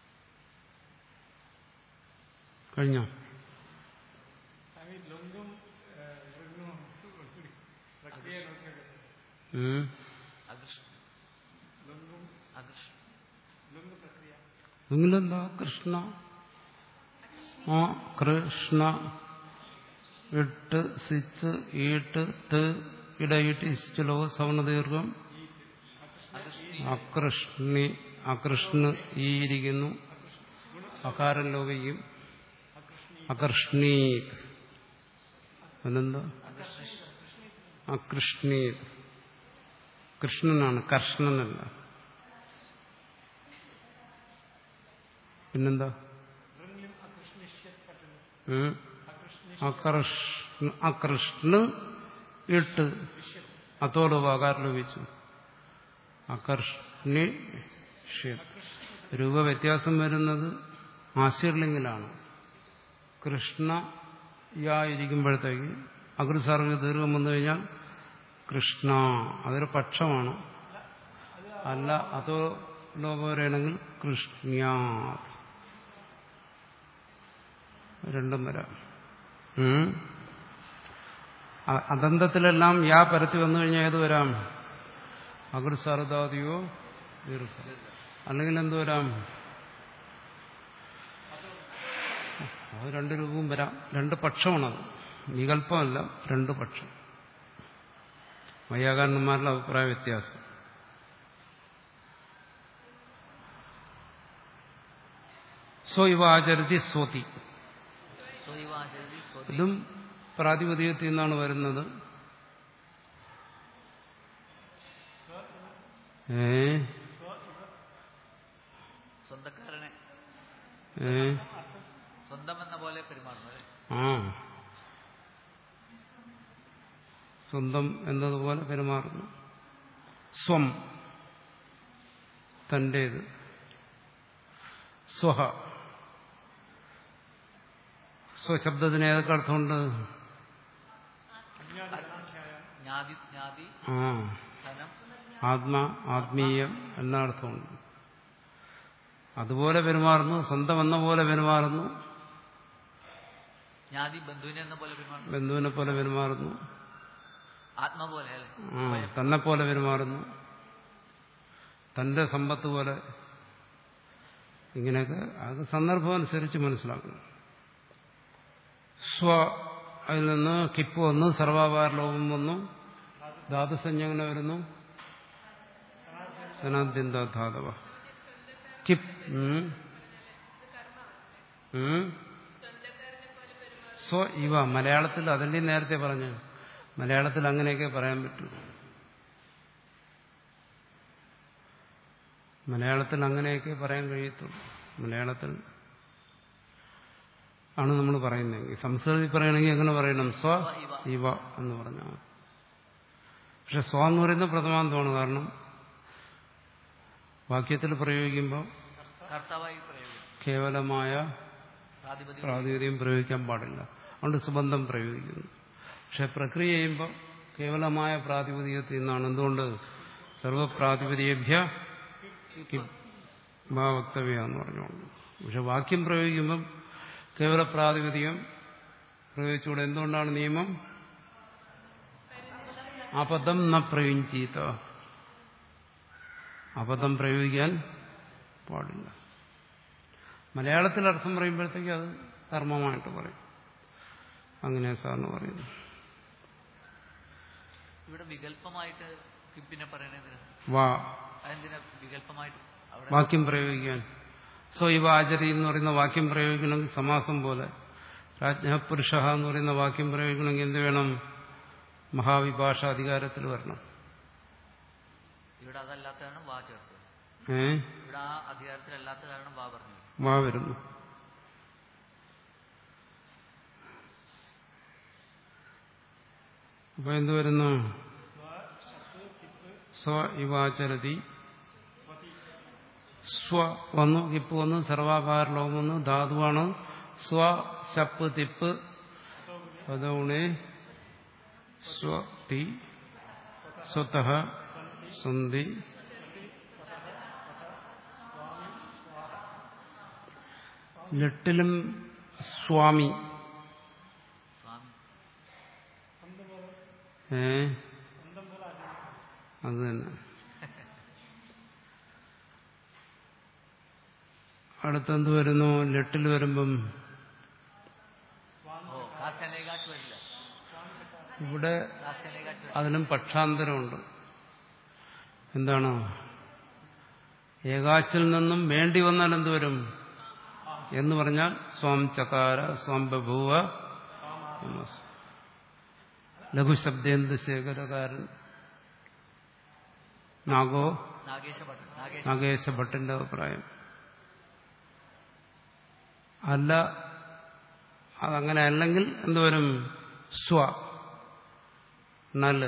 A: കഴിഞ്ഞോ
C: സ്വാമി ലൊങ്കും ലൊങ്കും പ്രക്രിയ നോക്കിയത്
A: ഉം.
B: അകൃഷ്
C: ലൊങ്കും
B: അകൃഷ്
C: ലൊങ്ക് പ്രക്രിയ
A: നിങ്ങളെന്താ കൃഷ്ണ ആ കൃഷ്ണ എട്ട് സിച്ച് ഈട്ട് ത് ഇടയിട്ട് ഇശ്ചലോ സവർണദീർഘം
B: അകൃഷ്ണി
A: അകൃഷ്ണി അകൃഷ്ണ ഈ ഇരിക്കുന്നു അകാരം ലോപിക്കും അകർഷ്ണീ അതെന്താ
B: അകൃഷ്ണി
A: അകൃഷ്ണീ കൃഷ്ണനാണ് കർഷ്ണനല്ല പിന്നെന്താ
C: ഋണ്യം അകൃഷ്ണിഷ്യത് പറ്റുന്നു
A: ഉം? അകർഷ്ണ അകൃഷ്ണ ഇട്ട് അത്തോലോപാകാരം ലഭിച്ചു അകർഷ്ണി രൂപവ്യത്യാസം വരുന്നത് ആശീർലിംഗിലാണ് കൃഷ്ണ യാ ഇരിക്കുമ്പോഴത്തേക്ക് അകൃസാർക്ക് ദീർഘം വന്നു കഴിഞ്ഞാൽ കൃഷ്ണ അതൊരു പക്ഷമാണ് അല്ല അതോ ലോപവരെയാണെങ്കിൽ കൃഷ്ണ്യാ രണ്ടും വരാം ഉം. അ- അദന്തത്തിലെല്ലാം യാ പരത്തി വന്നു കഴിഞ്ഞാൽ ഏത് വരാം അകൃസാർദാദിയോ ദീർഘം അല്ലെങ്കിൽ എന്ത് വരാം അത് രണ്ട് രൂപവും വരാം രണ്ട് പക്ഷമാണത് വികല്പമല്ല രണ്ട് പക്ഷം വൈയാകാരന്മാരുടെ അഭിപ്രായ വ്യത്യാസം സ്വ ഇവ ആചരതി സ്വതി
B: സ്വൈവാചരി സ്വതി
A: ഇതും പ്രാതിപതികത്തിൽ നിന്നാണ് വരുന്നത് ഏ
B: സ്വന്തക്കാരനെ
A: ഏ
B: സ്വന്തം എന്ന പോലെ പെരുമാറുന്നു അല്ലേ
A: ആ സ്വന്തം എന്നതുപോലെ പെരുമാറുന്നു സ്വം തൻ്റേത് സ്വഹ സ്വശബ്ദത്തിന് ഏതൊക്കെ അർത്ഥമുണ്ട്
B: ജ്ഞാതി ജ്ഞാതി
A: ആ
B: ധനം
A: ആത്മാ ആത്മീയം എന്ന അർത്ഥമുണ്ട് അതുപോലെ പെരുമാറുന്നു സ്വന്തം എന്ന പോലെ പെരുമാറുന്നു
B: ജ്ഞാതി ബന്ധുവിനെ എന്ന പോലെ പെരുമാറുന്നു
A: ബന്ധുവിനെ പോലെ പെരുമാറുന്നു
B: ആത്മ പോലെ അല്ലേ
A: ആ തന്നെ പോലെ പെരുമാറുന്നു തന്റെ സമ്പത്ത് പോലെ ഇങ്ങനെയൊക്കെ അത് സന്ദർഭം അനുസരിച്ച് മനസ്സിലാക്കണം സ്വ അതിൽ നിന്ന് കിപ്പ് വന്നു സർവാപാര ലോകം വന്നു ധാതുസഞ്ജ എങ്ങനെ വരുന്നു സനാദ്യന്ത ധാതവ കിപ്പ് ഉം. ഉം. സ്വ ഇവ മലയാളത്തിൽ അതല്ലേ നേരത്തെ പറഞ്ഞു മലയാളത്തിൽ അങ്ങനെയൊക്കെ പറയാൻ പറ്റൂ മലയാളത്തിൽ അങ്ങനെയൊക്കെ പറയാൻ കഴിയത്തുള്ളൂ മലയാളത്തിൽ ആണ് നമ്മൾ പറയുന്നത് സംസ്കൃതത്തിൽ പറയണമെങ്കിൽ എങ്ങനെ പറയണം സ്വ ഇവ എന്ന് പറഞ്ഞാൽ മതി. പക്ഷെ സ്വ എന്ന് പറയുന്നത് പ്രഥമാന്തമാണ് കാരണം വാക്യത്തിൽ പ്രയോഗിക്കുമ്പോൾ
B: കർത്താവായി പ്രയോഗിക്കും
A: കേവലമായ
B: പ്രാതിപതിക
A: പ്രാതിനിധ്യം പ്രയോഗിക്കാൻ പാടില്ല അതുകൊണ്ട് സുബന്ധം പ്രയോഗിക്കുന്നു പക്ഷെ പ്രക്രിയ ചെയ്യുമ്പോൾ കേവലമായ പ്രാതിപതികത്തിൽ നിന്നാണ് എന്തുകൊണ്ട് സർവപ്രാതിപതികഭ്യ വക്തവ്യ എന്ന് പറഞ്ഞുകൊണ്ട് പക്ഷെ വാക്യം പ്രയോഗിക്കുമ്പം കേവല പ്രാതിപതികം പ്രയോഗിച്ചുകൂടെ എന്തുകൊണ്ടാണ് നിയമം അബദ്ധം ന പ്രയുഞ്ചീത അബദ്ധം പ്രയോഗിക്കാൻ പാടില്ല മലയാളത്തിൽ അർത്ഥം പറയുമ്പോഴത്തേക്ക് അത് കർമ്മമായിട്ട് പറയും അങ്ങനെ സാറിന് പറയുന്നു
B: ഇവിടെ വികല്പമായിട്ട് കിപ്പിനെ പറയണത്
A: വാ
B: അതെന്തിനാ വികല്പമായിട്ട് അവിടെ
A: വാക്യം പ്രയോഗിക്കാൻ സോ ഇവ ആചരി എന്ന് പറയുന്ന വാക്യം പ്രയോഗിക്കണമെങ്കിൽ സമാസം പോലെ രാജ്ഞ പുരുഷ എന്ന് പറയുന്ന വാക്യം പ്രയോഗിക്കണമെങ്കിൽ എന്ത് വേണം മഹാവിഭാഷ അധികാരത്തിൽ വരണം
B: ഇവിടെ അതല്ലാത്ത കാരണം വാ ചേർത്ത്
A: ഏ
B: ഇവിടെ ആ അധികാരത്തിലല്ലാത്ത കാരണം വാ പറഞ്ഞു
A: വാ വരുന്നു അപ്പൊ എന്ത് വരുന്നു സ്വ ഇവാചരതി സ്വ വന്നു ഇപ്പ് വന്നു സർവാകാരലോകം വന്നു ധാതുവാണ് സ്വ ശപ്പ് തിപ്പ് പദൗണേ സ്വ തി സ്വത സന്ധി ലെട്ടിലും സ്വാമി
B: സ്വാമി
A: ഏ അത് തന്നെ അടുത്തെന്ത് വരുന്നു ലെട്ടിൽ വരുമ്പം
B: ഓ കാസ്യനേകാട്ട് വരില്ല
A: ഇവിടെ
B: കാസ്യനേകാട്ട്
A: അതിനും പക്ഷാന്തരമുണ്ട് എന്താണ് ഏകാച്ചിൽ നിന്നും വേണ്ടി വന്നാൽ എന്ത് വരും എന്ന് പറഞ്ഞാൽ സ്വാം ചകാര സ്വാം ബഭൂവ ലഘുശബ്ദേന്ദു ശേഖരകാരൻ നാഗോ
B: നാഗേശ ഭട്ടൻ നാഗേശ
A: നാഗേശ ഭട്ടിന്റെ അഭിപ്രായം അല്ല അതങ്ങനെ അല്ലെങ്കിൽ എന്തുവരും സ്വ നല്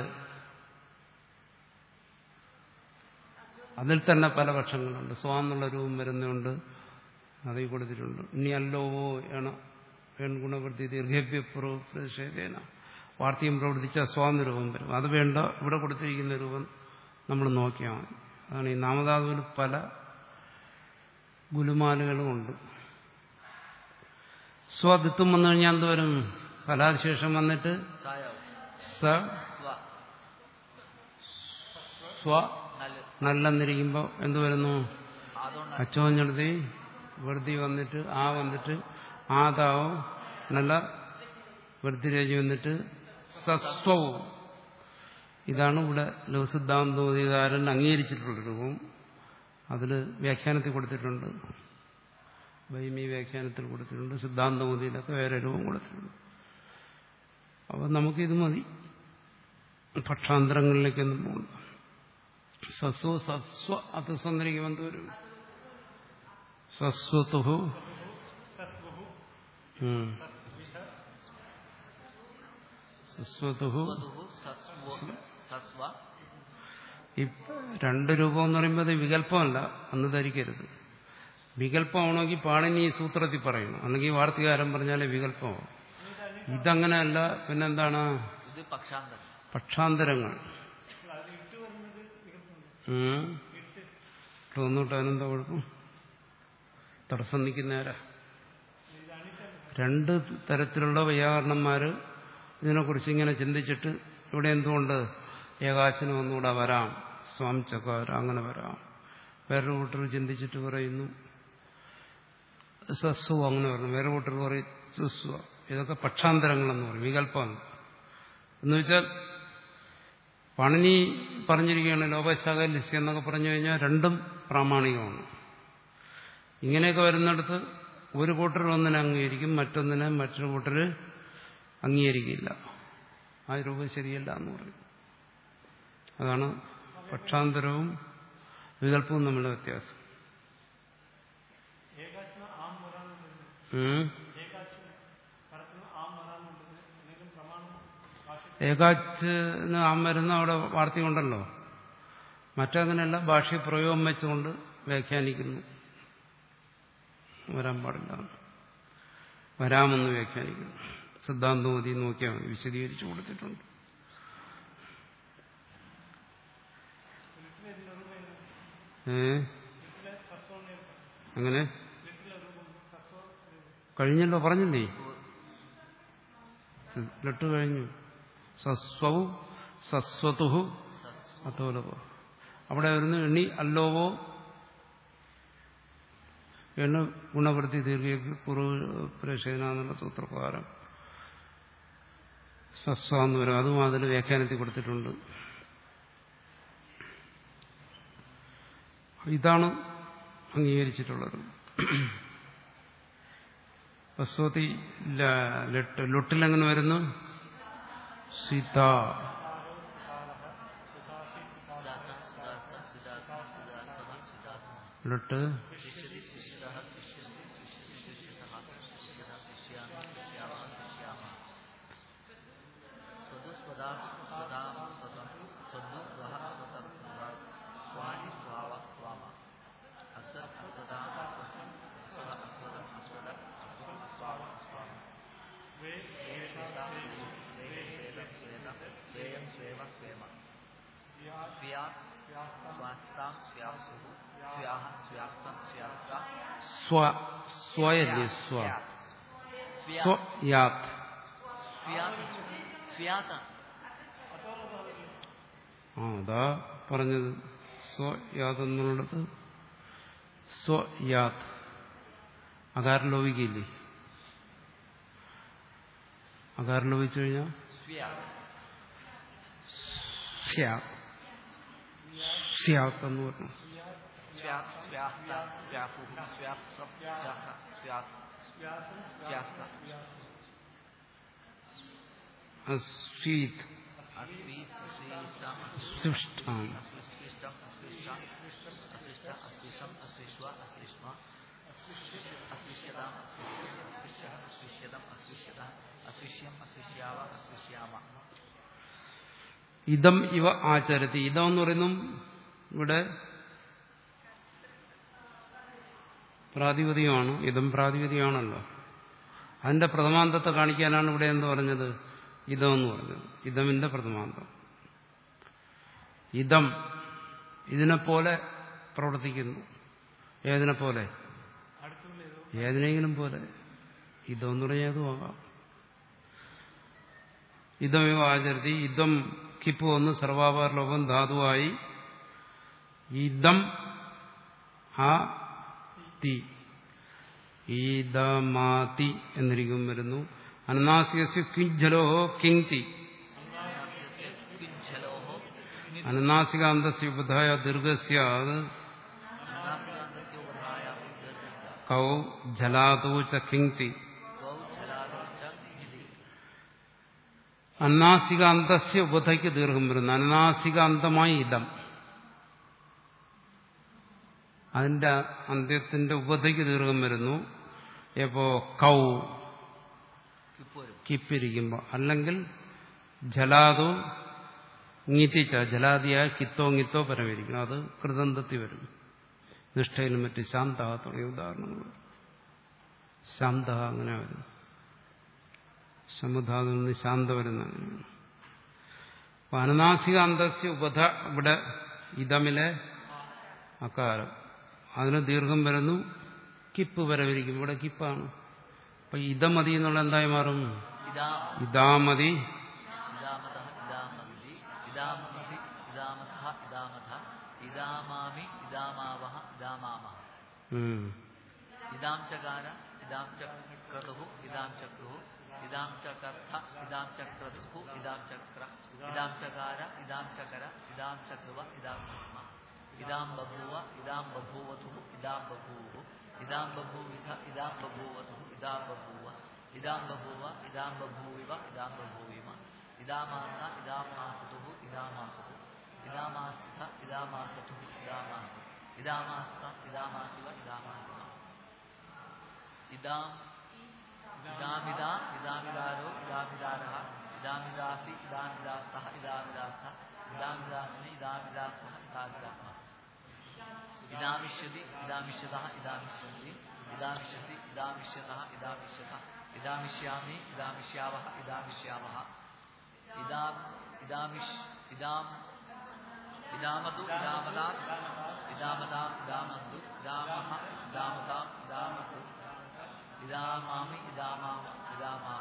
A: അതിൽ തന്നെ പല പക്ഷങ്ങളുണ്ട് സ്വ എന്നുള്ള രൂപം വരുന്നുണ്ട് അതിൽ കൊടുത്തിട്ടുണ്ട് ഇനി അല്ലോവോ എണ പെൺഗുണവൃത്തി ദീർഘഭ്യപ്രോ പ്രതിഷേധേന വാർത്തയും പ്രവർത്തിച്ച സ്വാന്ന് രൂപം വരും അത് വേണ്ട ഇവിടെ കൊടുത്തിരിക്കുന്ന രൂപം നമ്മൾ നോക്കിയാൽ മതി അതാണ് ഈ നാമധാതുവിൽ പല ഗുലുമാലുകളും ഉണ്ട് സ്വദിത്വം വന്നു കഴിഞ്ഞാൽ എന്തുവരും കലാശേഷം വന്നിട്ട്
B: സായാവും
A: സ
B: സ്വ
A: സ്വ
B: നല്ല
A: നല്ലെന്നിരിക്കുമ്പോൾ എന്ത് വരുന്നു
B: അതുകൊണ്ട്
A: അച്ചോഞ്ഞെടുത്തി വെറുതി വന്നിട്ട് ആ വന്നിട്ട് ആതാവും നല്ല വെറുതിരേജി വന്നിട്ട് സസ്വവും ഇതാണ് ഇവിടെ ലഘുസിദ്ധാന്തോധികാരൻ അംഗീകരിച്ചിട്ടുള്ള രൂപം അതിൽ വ്യാഖ്യാനത്തിൽ കൊടുത്തിട്ടുണ്ട് വൈമി വ്യാഖ്യാനത്തിൽ കൊടുത്തിട്ടുണ്ട് സിദ്ധാന്തമതിയിലൊക്കെ വേറെ രൂപം കൊടുത്തിട്ടുണ്ട് അപ്പം നമുക്കിത് മതി പക്ഷാന്തരങ്ങളിലേക്കൊന്നും പോകണ്ട സസ്വ സസ്വ അത് സന്ദരിക്കുമെന്ന് വരും സസ്വതുഹു ഉം. സസ്വതുഹു
B: സ്വതുഹു സസ്വ സസ്വ
A: ഈ രണ്ട് രൂപം എന്ന് പറയുമ്പോൾ അത് വികല്പമല്ല അന്ന് ധരിക്കരുത് വികല്പമാണെങ്കിൽ പാണിനി ഈ സൂത്രത്തിൽ പറയണം അല്ലെങ്കിൽ വാർത്തകാരൻ പറഞ്ഞാലേ വികല്പമാവും ഇതങ്ങനെയല്ല പിന്നെന്താണ്
B: ഇത് പക്ഷാന്തരം
A: പക്ഷാന്തരങ്ങൾ ഉം. തോന്നിട്ട് അതിനെന്താ കുഴപ്പം തടസ്സം നിൽക്കുന്നേരാ രണ്ട് തരത്തിലുള്ള വൈയാകരണന്മാര് ഇതിനെക്കുറിച്ച് ഇങ്ങനെ ചിന്തിച്ചിട്ട് ഇവിടെ എന്തുകൊണ്ട് ഏകാശനം ഒന്നുകൂടെ വരാം സ്വാം ചക്കാര അങ്ങനെ വരാം വേറൊരു കൂട്ടർ ചിന്തിച്ചിട്ട് പറയുന്നു സസ്വ അങ്ങനെ പറഞ്ഞു വേറെ കൂട്ടർ പറയും സുസ്വ ഇതൊക്കെ പക്ഷാന്തരങ്ങളെന്ന് പറയും വികല്പമാണ് എന്ന് വെച്ചാൽ പണിനി പറഞ്ഞിരിക്കുകയാണ് ലോകശാഖലിസ്യ എന്നൊക്കെ പറഞ്ഞു കഴിഞ്ഞാൽ രണ്ടും പ്രാമാണികമാണ് ഇങ്ങനെയൊക്കെ വരുന്നിടത്ത് ഒരു കൂട്ടർ ഒന്നിനെ അംഗീകരിക്കും മറ്റൊന്നിനെ മറ്റൊരു കൂട്ടർ അംഗീകരിക്കില്ല ആ രൂപം ശരിയല്ല എന്ന് പറയും അതാണ് പക്ഷാന്തരവും വികല്പവും തമ്മിലുള്ള വ്യത്യാസം
C: ഏകാശന ആം വരാനുണ്ടെന്ന്
A: ഉം.
C: ഏകാശന പരത്തിന് ആം വരാനുണ്ടെന്ന് എന്തെങ്കിലും പ്രമാണം ഭാഷ
A: ഏകാച്ചിന് ആ മരുന്ന് അവിടെ വാർത്തയുണ്ടല്ലോ മറ്റങ്ങനെയല്ല ഭാഷ പ്രയോഗം വെച്ചുകൊണ്ട് വ്യാഖ്യാനിക്കുന്നു വരാൻ പാടില്ല വരാമെന്ന് വ്യാഖ്യാനിക്കുന്നു സിദ്ധാന്തമതി നോക്കിയാൽ മതി വിശദീകരിച്ചു കൊടുത്തിട്ടുണ്ട് ഏ അങ്ങനെ കഴിഞ്ഞല്ലോ പറഞ്ഞില്ലേ ലെട്ട് കഴിഞ്ഞു സസ്വവും സസ്വതുഹു അത്തോലവോ അവിടെ വരുന്നു എണ്ണി അല്ലോവോ എണ്ണ ഗുണവൃത്തി ദീർഘ പുറപ്രേഷന എന്നുള്ള സൂത്രപ്രകാരം സസ്വ എന്ന് വരും അതും അതിൽ വ്യാഖ്യാനത്തിൽ കൊടുത്തിട്ടുണ്ട് ഇതാണ് അംഗീകരിച്ചിട്ടുള്ളത് വസ്വതി ലെട്ട് ലൊട്ടിലെങ്ങനെ വരുന്നു സീത
B: സിദ്ധാർത്ഥ സിദ്ധാർത്ഥ സിദ്ധാർത്ഥ സിദ്ധാർത്ഥ സിദ്ധാർത്ഥ
A: ലൊട്ട്
B: ശിഷ്യതി ശിഷ്യതഃ ശിഷ്യതി ശിഷ്യതി ശിഷ്യതഃ ശിഷ്യത ശിഷ്യാമി ശിഷ്യാമ ശിഷ്യാമ സ്വതു സ്വദാ സ്വദാം സ്വതം സ്വതു സ്വഹ സ്വതം സ്വദാ സ്വാനി സ്വാവ സ്വാമ അസ്വത് അസ്വദാം അസ്വതം അസ്വദ അസ്വദം അസ്വദ അസ്വം അസ്വാവ അസ്വാമ വേ ശ്വേതാ വേ ശ്വേതം ശ്വേത സ്വേയം സ്വേവ സ്വേമ സ്വിയാ സ്വാസ്താം സ്യാസ്തുഹു സ്യാഹ സ്യാസ്തം സ്യാസ്ത
A: സ്വ സ്വയല്ലേ സ്വ സ്വ യാത്
B: സ്യാത്ത
A: ആ അതാ പറഞ്ഞത് സ്വ യാത് എന്നുള്ളത് സ്വ യാത് അകാരം ലോപിക്കില്ലേ അകാരം ലോപിച്ചു കഴിഞ്ഞാൽ സ്യാത് സ്യാത് എന്ന് പറഞ്ഞു
B: സ്യാസ്ത സ്യാസുഹു സ്യാസം സ്യാഹ സ്യാസ് സ്യാസ്ത
A: അസ്വീത്
B: അസ്വീ അസ്വീഷ്ടം
A: സൃഷ്ടം
B: അസ്വിഷ്ടം അസ്വിഷ്ട അസ്വിഷ്ട അസ്വിഷം അസ്വിശ്വ അസ്വിഷ്മ അസ്വിഷ്യതാം അസ്വിഷ്യ അസ്വിഷ്യതം അസ്വിഷ്യത അസ്വിഷ്യം അസ്വിഷ്യാവ അസ്വിഷ്യാമ
A: ഇതം ഇവ ആചരത്തി ഇതം എന്ന് പറയുന്നു ഇവിടെ പ്രാതിപതികമാണ് ഇതം പ്രാതിപതികമാണല്ലോ അതിന്റെ പ്രഥമാന്തത്തെ കാണിക്കാനാണ് ഇവിടെ എന്ത് പറഞ്ഞത് ഇതം എന്ന് പറഞ്ഞത് ഇതമിന്റെ പ്രഥമാന്തം ഇതം ഇതിനെപ്പോലെ പ്രവർത്തിക്കുന്നു ഏതിനെ പോലെ ഏതിനെങ്കിലും പോലെ ഇതെന്ന് പറഞ്ഞാൽ അതും ആകാം ഇതമിവ ആചരത്തി ഇതം കിപ്പ് ഒന്ന് സർവാപാര ലോകം ധാതുവായി ഇതം ആ തി ഈദമാതി എന്നിരിക്കും വരുന്നു അനനാസികസ്യ കിഞ്ചലോഹോ കിങ്തി
B: കിഞ്ചലോഹോ
A: അനനാസികാന്തസ്യ ഉപധായ ദീർഘസ്യ അത്
B: നാസികാന്തസ്യ ഉപധായ ദീർഘസ്യ
A: കൗ ജലാതോ ച കിങ്തി
B: ഗൗ ഛലാദശ്ച ഇതി
A: അന്നാസികാന്തസ്യ ഉപധയ്ക്ക് ദീർഘം വരുന്നു അനാസികാന്തമായി ഇതം അതിന്റെ അന്ത്യത്തിന്റെ ഉപധയ്ക്ക് ദീർഘം വരുന്നു എപ്പോ കൗ കിപ്പിരിക്കുമ്പോൾ അല്ലെങ്കിൽ ജലാദോ ഇങ്ങിത്തിച്ച ജലാദിയായ കിത്തോങ്ങിത്തോ പരമിരിക്കണം അത് കൃതന്തത്തി വരും നിഷ്ഠയിലും മറ്റ് ശാന്ത തുടങ്ങിയ ഉദാഹരണങ്ങൾ ശാന്ത അങ്ങനെ വരും സമുധാതിൽ നിന്ന് ശാന്ത വരുന്ന അങ്ങനെയാണ് അപ്പൊ അനുനാസിക അന്തസ്യ ഉപധ ഇവിടെ ഇതമിലെ അക്കാരം അതിന് ദീർഘം വരുന്നു കിപ്പ് വരവിരിക്കും ഇവിടെ കിപ്പാണ് അപ്പൊ ഇതമതി എന്നുള്ള എന്തായി മാറും
B: ഇതാ
A: ഇതാമതി
B: ഇതാമത ഇതാമതി ഇതാമതി ഇതാമഥ ഇതാമഥ ഇതാമാമി ഇതാമാവഹ ഇതാമാമ
A: ഉം.
B: ഇതാം ചകാര ഇതാം ച ക്രതുഹു ഇതാം ചക്രുഹു ഇതാം ചകർത്ഥ ഇതാം ചക്രതുഹു ഇതാം ചക്ര ഇതാം ചകാര ഇതാം ചകര ഇതാം ചക്രുവ ഇതാം ചക്മ ഇതാം ബഭൂവ ഇതാം ബഭൂവതുഹു ഇതാം ബഭൂവു ഇതാം ബഭൂവിധ ഇതാം ബഭൂവതുഹു ഇതാം ബഭൂവ ഇതാം ബഭൂവ ഇതാം ബഭൂവിവ ഇതാം ബഭൂവിമ ഇതാമാസ ഇതാമാസതുഹു ഇതാമാസതു ഇതാമാസ്ഥ ഇതാമാസതുഹു ഇതാമാസു ഇതാമാസ്ത ഇതാമാസിവ ഇതാമാസിമ ഇതാം ഇതാമിത ഇതാമിതാരോ ഇതാമിതാരഹ ഇതാമിദാസി ഇതാമിദാസ്തഹ ഇതാമിദാസ്ത ഇതാമിദാസ്മി ഇതാമിദാസ്മ ഇതാമിദാസ്മ ഇതാമിഷ്യതി ഇതാമിഷ്യത ഇതാമിഷ്യന്തി ഇതാമിഷ്യസി ഇതാമിഷ്യത ഇതാമിഷ്യത ഇതാമിഷ്യാമി ഇതാമിഷ്യാവഹ ഇതാമിഷ്യാവഹ ഇതാ ഇതാമിഷ് ഇതാം ഇതാമതു ഇതാമതാ ഇതാമതാ ഇതാമന്തു ഇതാമഹ ഇതാമതാ ഇതാമതു ഇതാമാമി ഇതാമാമ ഇതാമാ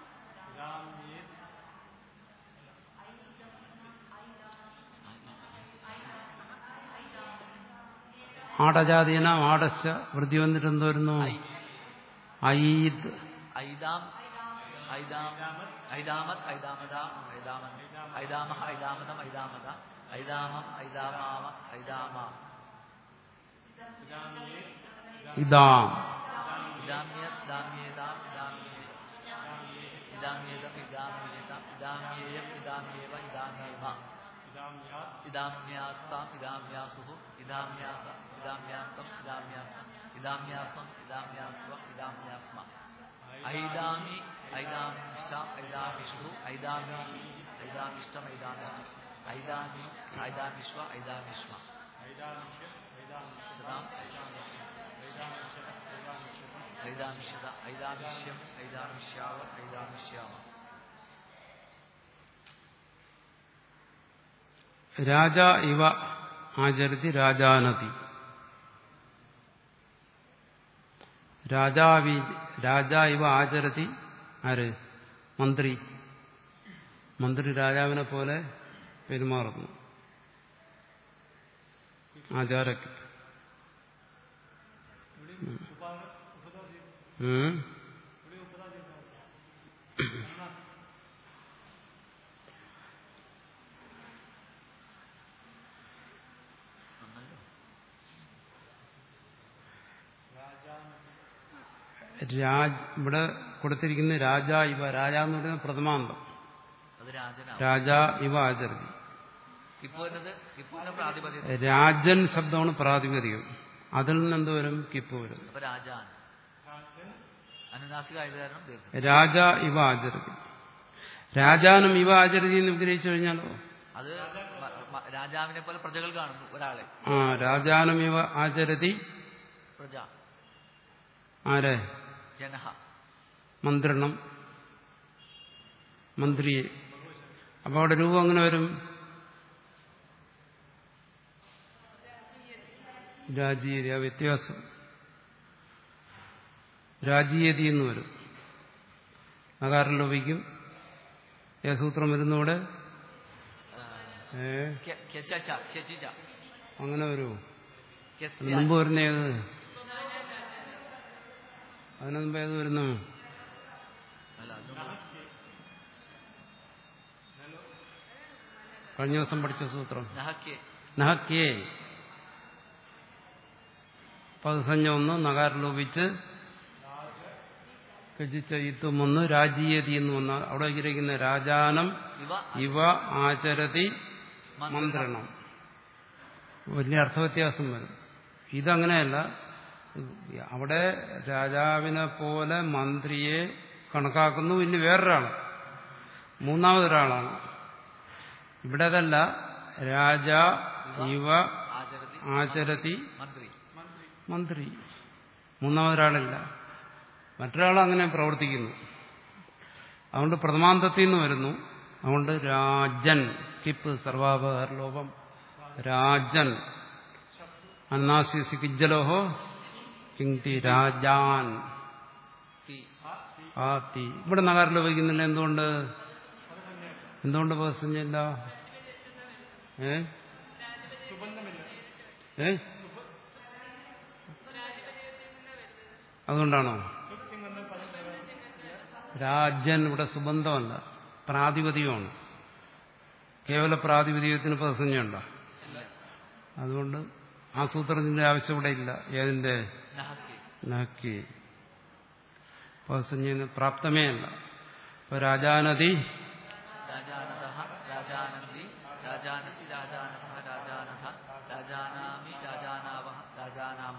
A: ആടജാതീന ആടശ വൃത്തി വന്നിട്ട് എന്ത് വരുന്നു ഐദ്
B: ഐദാം ഐദാം ഐദാമത് ഐദാമദാ ഐദാമൻ ഐദാമഹ ഐദാമതം ഐദാമത ഐദാമം ഐദാമാവ ഐദാമാ
A: ഇതാം
B: ഇദാമ്യത് ഇദാമ്യേതാം ഇദാമ്യേ ഇദാമ്യേതം ഇദാമ്യേത ഇദാമ്യേയം ഇദാമ്യേവ ഇദാമ്യേമ ഇദാമ്യാസ്താം ഇദാമ്യാസുഹു ഇദാമ്യാസ ഇദാമ്യാസ്തം ഇദാമ്യാസ ഇദാമ്യാസം ഇദാമ്യാസ്വ ഇദാമ്യാസ്മ ഐദാമി ഐദാമിഷ്ട ഐദാമിഷു ഐദാമി ഐദാമിഷ്ടം ഐദാമിഷ്ടം ഐദാമി ഐദാമിശ്വ ഐദാമിഷ്മ സദാം ഐദാമിഷ്യത ഐദാമിഷ്യം ഐദാമിഷ്യാവ ഐദാമിഷ്യാവ
A: രാജ ഇവ ആചരതി രാജാനതി രാജാവി രാജ ഇവ ആചരതി ആര് മന്ത്രി മന്ത്രി രാജാവിനെ പോലെ പെരുമാറുന്നു ആചാരക്ക് ഉം.
B: നന്നല്ലോ
A: രാജ് ഇവിടെ കൊടുത്തിരിക്കുന്ന രാജ ഇവ രാജ എന്ന് പറയുന്നത് പ്രഥമാന്തം
B: അത് രാജനാവും
A: രാജ ഇവ ആചരതി
B: ഇപ്പൊ എന്നത് ഇപ്പൊ എന്ന പ്രാതിപതിക
A: രാജൻ ശബ്ദമാണ് പ്രാതിപതികം അതിൽ നിന്ന് എന്ത് വരും കിപ്പ് വരും
B: അപ്പൊ രാജാൻ അനുനാസിക ആയത് കാരണം ദീർഘം
A: രാജ ഇവ ആചരതി രാജാനം ഇവ ആചരതി എന്ന് വിഗ്രഹിച്ചു കഴിഞ്ഞാലോ
B: അത് മ- മ- രാജാവിനെ പോലെ പ്രജകൾ കാണുന്നു ഒരാളെ
A: ആ രാജാനം ഇവ ആചരതി
B: പ്രജ
A: ആരെ
B: ജനഹ
A: മന്ത്രണം മന്ത്രിയെ അപ്പൊ അവിടെ രൂപം അങ്ങനെ വരും രാജീയതി ആ വ്യത്യാസം രാജീയതി എന്ന് വരും നകാരം ലോപിക്കും ഏ സൂത്രം വരുന്നവിടെ ഏ
B: കെ- കെച്ച ച, കെച്ചി ച,
A: അങ്ങനെ വരുമോ
B: കെസ്യ.
A: മുമ്പ് വരുന്ന ഏത് അതിനു മുമ്പ് ഏത് വരുന്നു
B: അല്ല, അതൊന്നും
A: കഴിഞ്ഞ ദിവസം പഠിച്ച സൂത്രം
B: നഹക്കെ
A: നഹക്കേ പദസഞ്ജ ഒന്ന് നഗാരം ലോപിച്ച് കജിച്ച ഇത്തും ഒന്ന് രാജീയതി എന്ന് വന്ന അവിടെ ഇരിക്കുന്ന രാജാനം
B: ഇവ
A: ഇവ ആചരതി മന്ത്രണം വലിയ അർത്ഥവ്യത്യാസം വരും ഇതങ്ങനെയല്ല അവിടെ രാജാവിനെ പോലെ മന്ത്രിയെ കണക്കാക്കുന്നു ഇനി വേറൊരാൾ മൂന്നാമതൊരാളാണ് ഇവിടെ അതല്ല രാജ ഇവ
B: ആചരതി
A: ആചരതി
B: മന്ത്രി
A: മന്ത്രി മൂന്നാമതൊരാളില്ല മറ്റൊരാൾ അങ്ങനെ പ്രവർത്തിക്കുന്നു അതുകൊണ്ട് പ്രഥമാന്തത്തിൽ നിന്ന് വരുന്നു അതുകൊണ്ട് രാജൻ കിപ്പ് സർവാപകാര ലോപം രാജൻ അന്നാസ്യസി കിജ്ജലോഹോ കിങ്തി രാജാൻ
B: തി
A: ആ തീ ഇവിടെ നഗാരം ലോപിക്കുന്നില്ല എന്തുകൊണ്ട് എന്തുകൊണ്ട് പദസഞ്ജയില്ല ഏ ഏ അതുകൊണ്ടാണോ രാജൻ ഇവിടെ സുബന്ധമല്ല പ്രാതിപതികമാണ് കേവല പ്രാതിപതികത്തിന് പദസഞ്ജയുണ്ടോ അതുകൊണ്ട് ആ സൂത്രത്തിന്റെ ആവശ്യം ഇവിടെ ഇല്ല ഏതിന്റെ
B: നഹക്കി
A: നക്കി പദസഞ്ജന് പ്രാപ്തമേ അല്ല ഇപ്പൊ രാജാനദി
B: രാജാനത രാജാനന്ദി രാജാനസി രാജാനത രാജാനഥ രാജാനാമി രാജാനാവ രാജാനാമ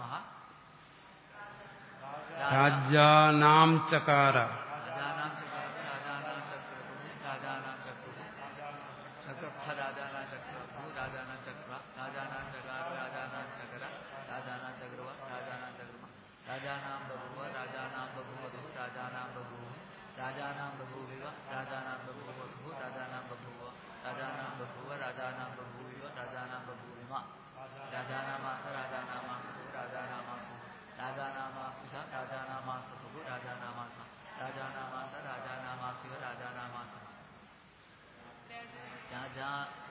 A: രാജാനാം ചകാര
B: രാജാനാം ചക്ര രാജാനാം ചക്രതു രാജാനാം ചക്രു ചക്രർത്ഥ രാജാനാം ചക്രതു രാജാനാം ചക്ര രാജാനാം ചകാര രാജാനാം ചകര രാജാനാം ചക്രവ രാജാനാം ചക്രമ രാജാനാം ബഭുവ രാജാനാം ബഭുവധു രാജാനാം ബഭൂവ രാജാനാം ബഭൂവിവ രാജാനാം ബഭൂവധു രാജാനാം ബഭൂവ രാജാനാം ബഭൂവ രാജാനാം ബഭൂവിവ രാജാനാം ബഭൂവിമ രാജാനാമാസ രാജാനാമാസു രാജാനാമാസു രാജാനാമാസുധ രാജാനാമാസതു രാജാനാമാസ രാജാനാമാസ രാജാനാമാസിവ രാജാനാമാസ രാജാ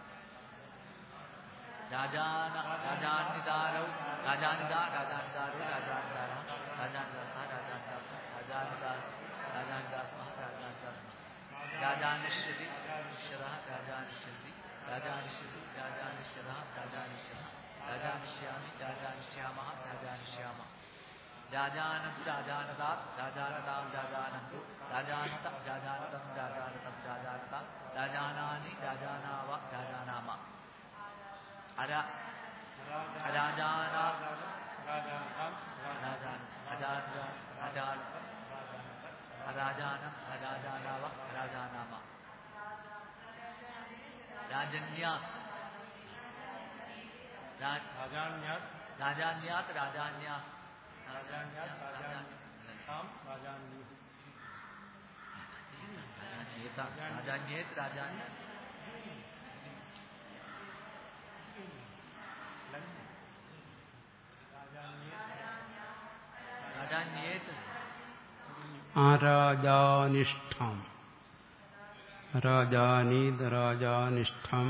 B: രാജാന രാജാനിദാരൗ രാജാനിദാ രാജാനിദാരോ രാജാനിദാര രാജാനിദാസ രാജാനിദാസ രാജാനിദാസ രാജാനിദാസ്മ രാജാനിദാസ്മ രാജാനിഷ്യതി നിഷ്യത രാജാനിഷ്യതി രാജാനിഷ്യതി രാജാനിഷ്യത രാജാനിഷ്യത രാജാനിഷ്യാമി രാജാനിഷ്യാമ രാജാനിഷ്യാമ രാജാനന്ദു രാജാനതാ രാജാനതാം രാജാനന്ദു രാജാനത രാജാനതം രാജാനതം രാജാനത രാജാനാനി രാജാനാവ രാജാനാമ അര അരാജാന രാജാന അരാജ അരാജ അരാജാന അരാജാനാവ അരാജാനാമ രാജന്യ രാ-
C: രാജാന്യാത്
B: രാജാന്യാത് രാജാന്യ
C: രാജാന്യാത് രാജാൻ താം രാജാന്യു
B: രാജാന്യേത് രാജാന്യ രാജാന്യേത്
A: ആരാജാനിഷ്ഠം രാജാനീത് രാജാനിഷ്ഠം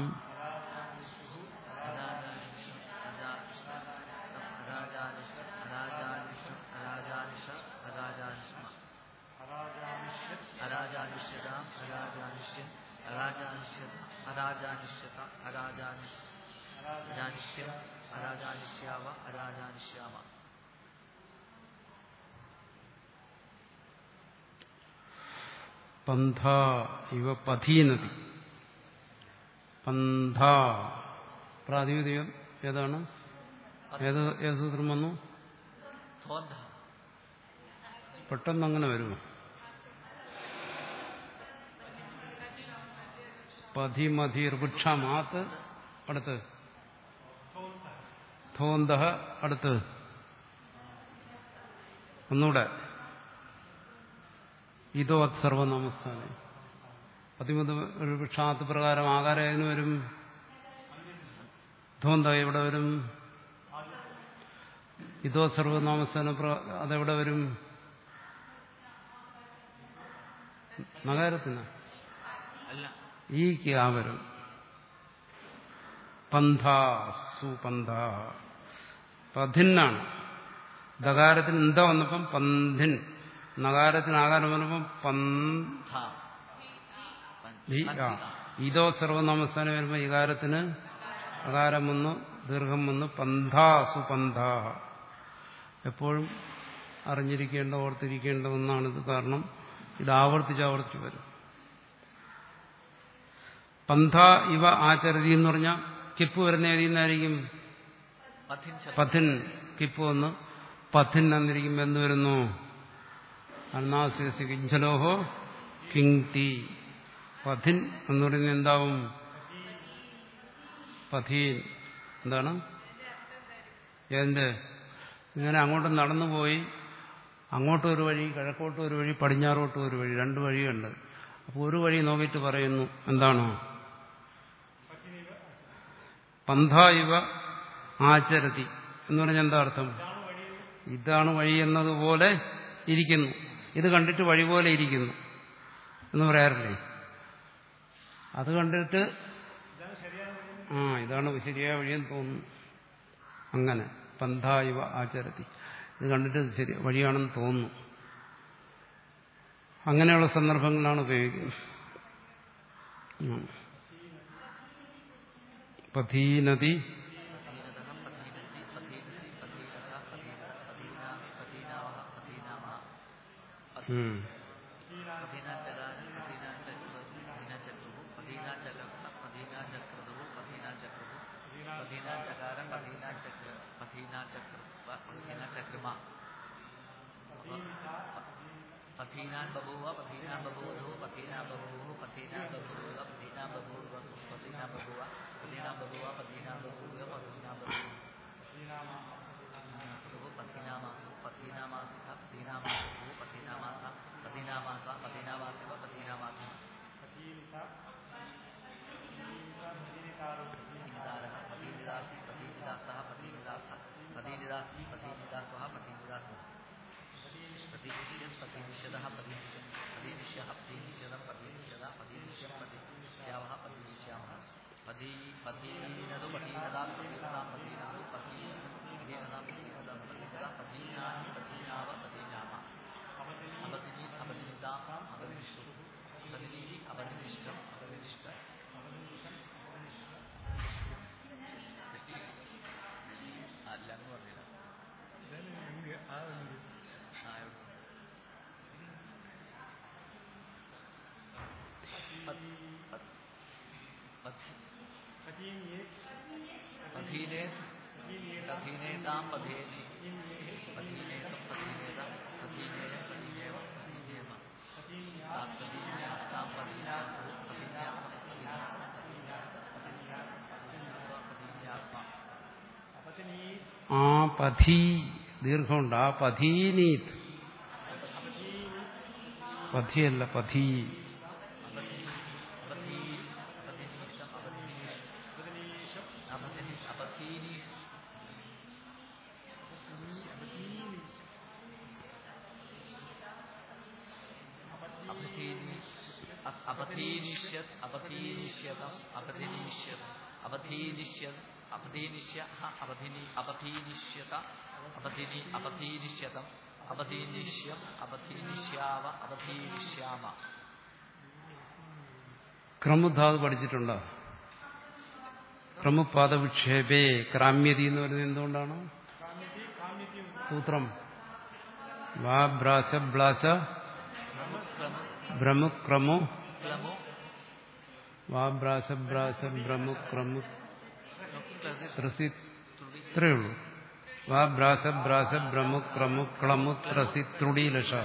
A: പന്ഥ ഇവ പഥീനതി പന്ഥ പ്രാതിപതികം ഏതാണ് ഏത് ഏത് സൂത്രം വന്നു പെട്ടെന്ന് അങ്ങനെ വരുമോ പതിമധി വൃക്ഷമാത്ത് അടുത്ത് ഥോന്ത അടുത്ത് ഒന്നുകൂടെ ഇതോ സർവനാമസ്ഥാനം പതിമത് വൃക്ഷാത്ത് പ്രകാരം ആകാരം ഏതിന് വരും ധോന്ത എവിടെ വരും ഇതോ സർവനാമസ്ഥാനം അതെവിടെ വരും നഗരത്തിന്
B: അല്ല
A: ഈ ആ വരും പന്ഥ സുപന്ഥ പഥിന്നാണ് ദകാരത്തിന് എന്താ വന്നപ്പം പന്ഥിൻ നഗാരത്തിന് ആകാരം വന്നപ്പം പന്ഥി ആ ഇതോ സർവനാമസ്ഥാനം വരുമ്പോൾ ഇകാരത്തിന് അകാരം വന്നു ദീർഘം വന്നു പന്ഥ സുപന്ഥ എപ്പോഴും അറിഞ്ഞിരിക്കേണ്ട ഓർത്തിരിക്കേണ്ട ഒന്നാണിത് കാരണം ഇത് ആവർത്തിച്ച് ആവർത്തിച്ച് വരും പന്ഥ ഇവ ആചരതി എന്ന് പറഞ്ഞാൽ കിപ്പ് വരുന്ന ഏതിൽ നിന്നായിരിക്കും പഥിൻ കിപ്പ് വന്ന് പഥിൻ എന്നിരിക്കുമ്പോൾ എന്ത് വരുന്നു അന്നാസ്യസി കിഞ്ചലോഹോ കിങ്തി പഥിൻ എന്ന് പറയുന്നത് എന്താവും പഥീൻ എന്താണ് ഏതിന്റെ ഇങ്ങനെ അങ്ങോട്ട് നടന്നു പോയി അങ്ങോട്ടും ഒരു വഴി കിഴക്കോട്ടും ഒരു വഴി പടിഞ്ഞാറോട്ടും ഒരു വഴി രണ്ട് വഴിയുണ്ട് അപ്പോൾ ഒരു വഴി നോക്കിയിട്ട് പറയുന്നു എന്താണോ പന്ഥ ഇവ ആചരതി എന്ന് പറഞ്ഞാൽ എന്താ അർത്ഥം ഇതാണ് വഴി എന്നതുപോലെ ഇരിക്കുന്നു ഇത് കണ്ടിട്ട് വഴി പോലെ ഇരിക്കുന്നു എന്ന് പറയാറില്ലേ അത് കണ്ടിട്ട് ആ ഇതാണ് ശരിയായ വഴിയെന്ന് തോന്നുന്നു അങ്ങനെ പന്ഥ ഇവ ആചരതി ഇത് കണ്ടിട്ട് ഇത് ശരി വഴിയാണെന്ന് തോന്നുന്നു അങ്ങനെയുള്ള സന്ദർഭങ്ങളാണ് ഉപയോഗിക്കുന്നത് ഉം. പഥീനതി
B: पथीनतः पथीनति पथीनसि पथीनतः पथीनत पथीनामि पथीनावः पथीनामः
A: ഉം.
B: पथीनाचकार पथीनाचक्रतुः पथीनाचक्रुः पथीनाचकर्त पथीनाचक्रतुः पथीनाचक्रुः पथीनाचकार पथीनाचक्र पथीनाचक्र पथीनाचक्रमा पथीनान् बभूव पथीनान् बभूवधुः पथीनान् बभूवुः पथीनान् बभूव पथीनान् बभूव पथीनान् बभूव पथीनान् बभूव पथीनान् बभूव पथीनान् बभूव पथीनामासु पथीनामासिथ पथीनामासुः पथीनामासा पथीनामासा पथीनामासिव पथीनामासिः पथीनिदारः पथीनिदासि पथीनिदासः पथीनिदासः पथीनिदासी पथीनिदासः पथीनिदासः पतिनिश्यत् पतिनिषदः पतिनिश्यत् पतिनिश्यः पतिनिषदं पतिनिषदा पतिनिश्यं पतिनिश्यावः पतिनिश्यामः पति पतीनदु पतीनदां पतीनदां पतीनदु पतीनदां पतीनदं पतीनदा पतीनानि पतीनाव पतीनाम अपतिनि अपतिनिताम् अपतिनिष्टु पतिनीः अपतिनिष्टम् अपतिनिष्ट അല്ല എന്ന് പറഞ്ഞില്ല ആ എവിടെ पथीने पथीनेतां पथेनि पथीनेतं पथीनेत पथीनेय पथीनेव पथीनेम पथीन्यास्तां पथीन्यासु पथीन्यात्म पथीन्यात्मा
A: ആ പഥി ദീർഘമുണ്ട് ആ പഥീനീത് പഥിയല്ല പഥി
B: अपथी अपथिनीष्टम् अपथिनीष् अपथिनि अपथीनीष् अपथीनीष् अपथीनिष्यत् अपथीनिष्यतम् अपथिनिष्यत् अपथीनिष्यत् अपथीनिष्य अपथिनि अपथीनिष्यत अपथिनि अपथीनिष्यतम् अपथीनिष्यम् अपथीनिष्याव अपथीनिष्याम
A: ക്രമുധാത് പഠിച്ചിട്ടുണ്ടോ ക്രമുപാദവിക്ഷേപേ ക്രാമ്യതി എന്ന് പറയുന്നത് എന്തുകൊണ്ടാണ് സൂത്രം വാ ബ്രാസ ബ്ലാസ ഭ്രമു ക്രമു
B: क्लमु
A: വാ ബ്രാസ ബ്രാസ ഭ്രമു ക്രമു ത്രസി ഇത്രയേ ഉള്ളൂ വാ ബ്രാസ ബ്രാസ ഭ്രമു ക്രമു ക്ലമു ത്രസി ത്രുടി ലഷ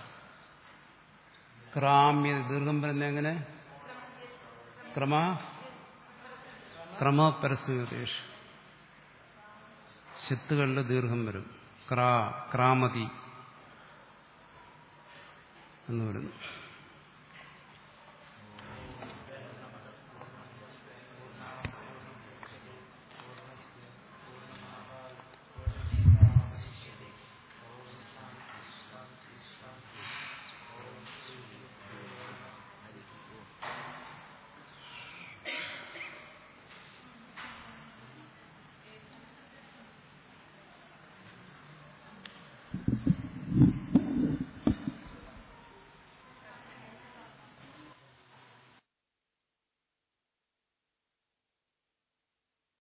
A: ക്രാമ്യ ദീർഘം പറയുന്നത് എങ്ങനെ ക്രമ ക്രമ പരസ്മേഷ് ശത്തുകളിൽ ദീർഘം വരും ക്രാ ക്രാമതി എന്ന് വരുന്നു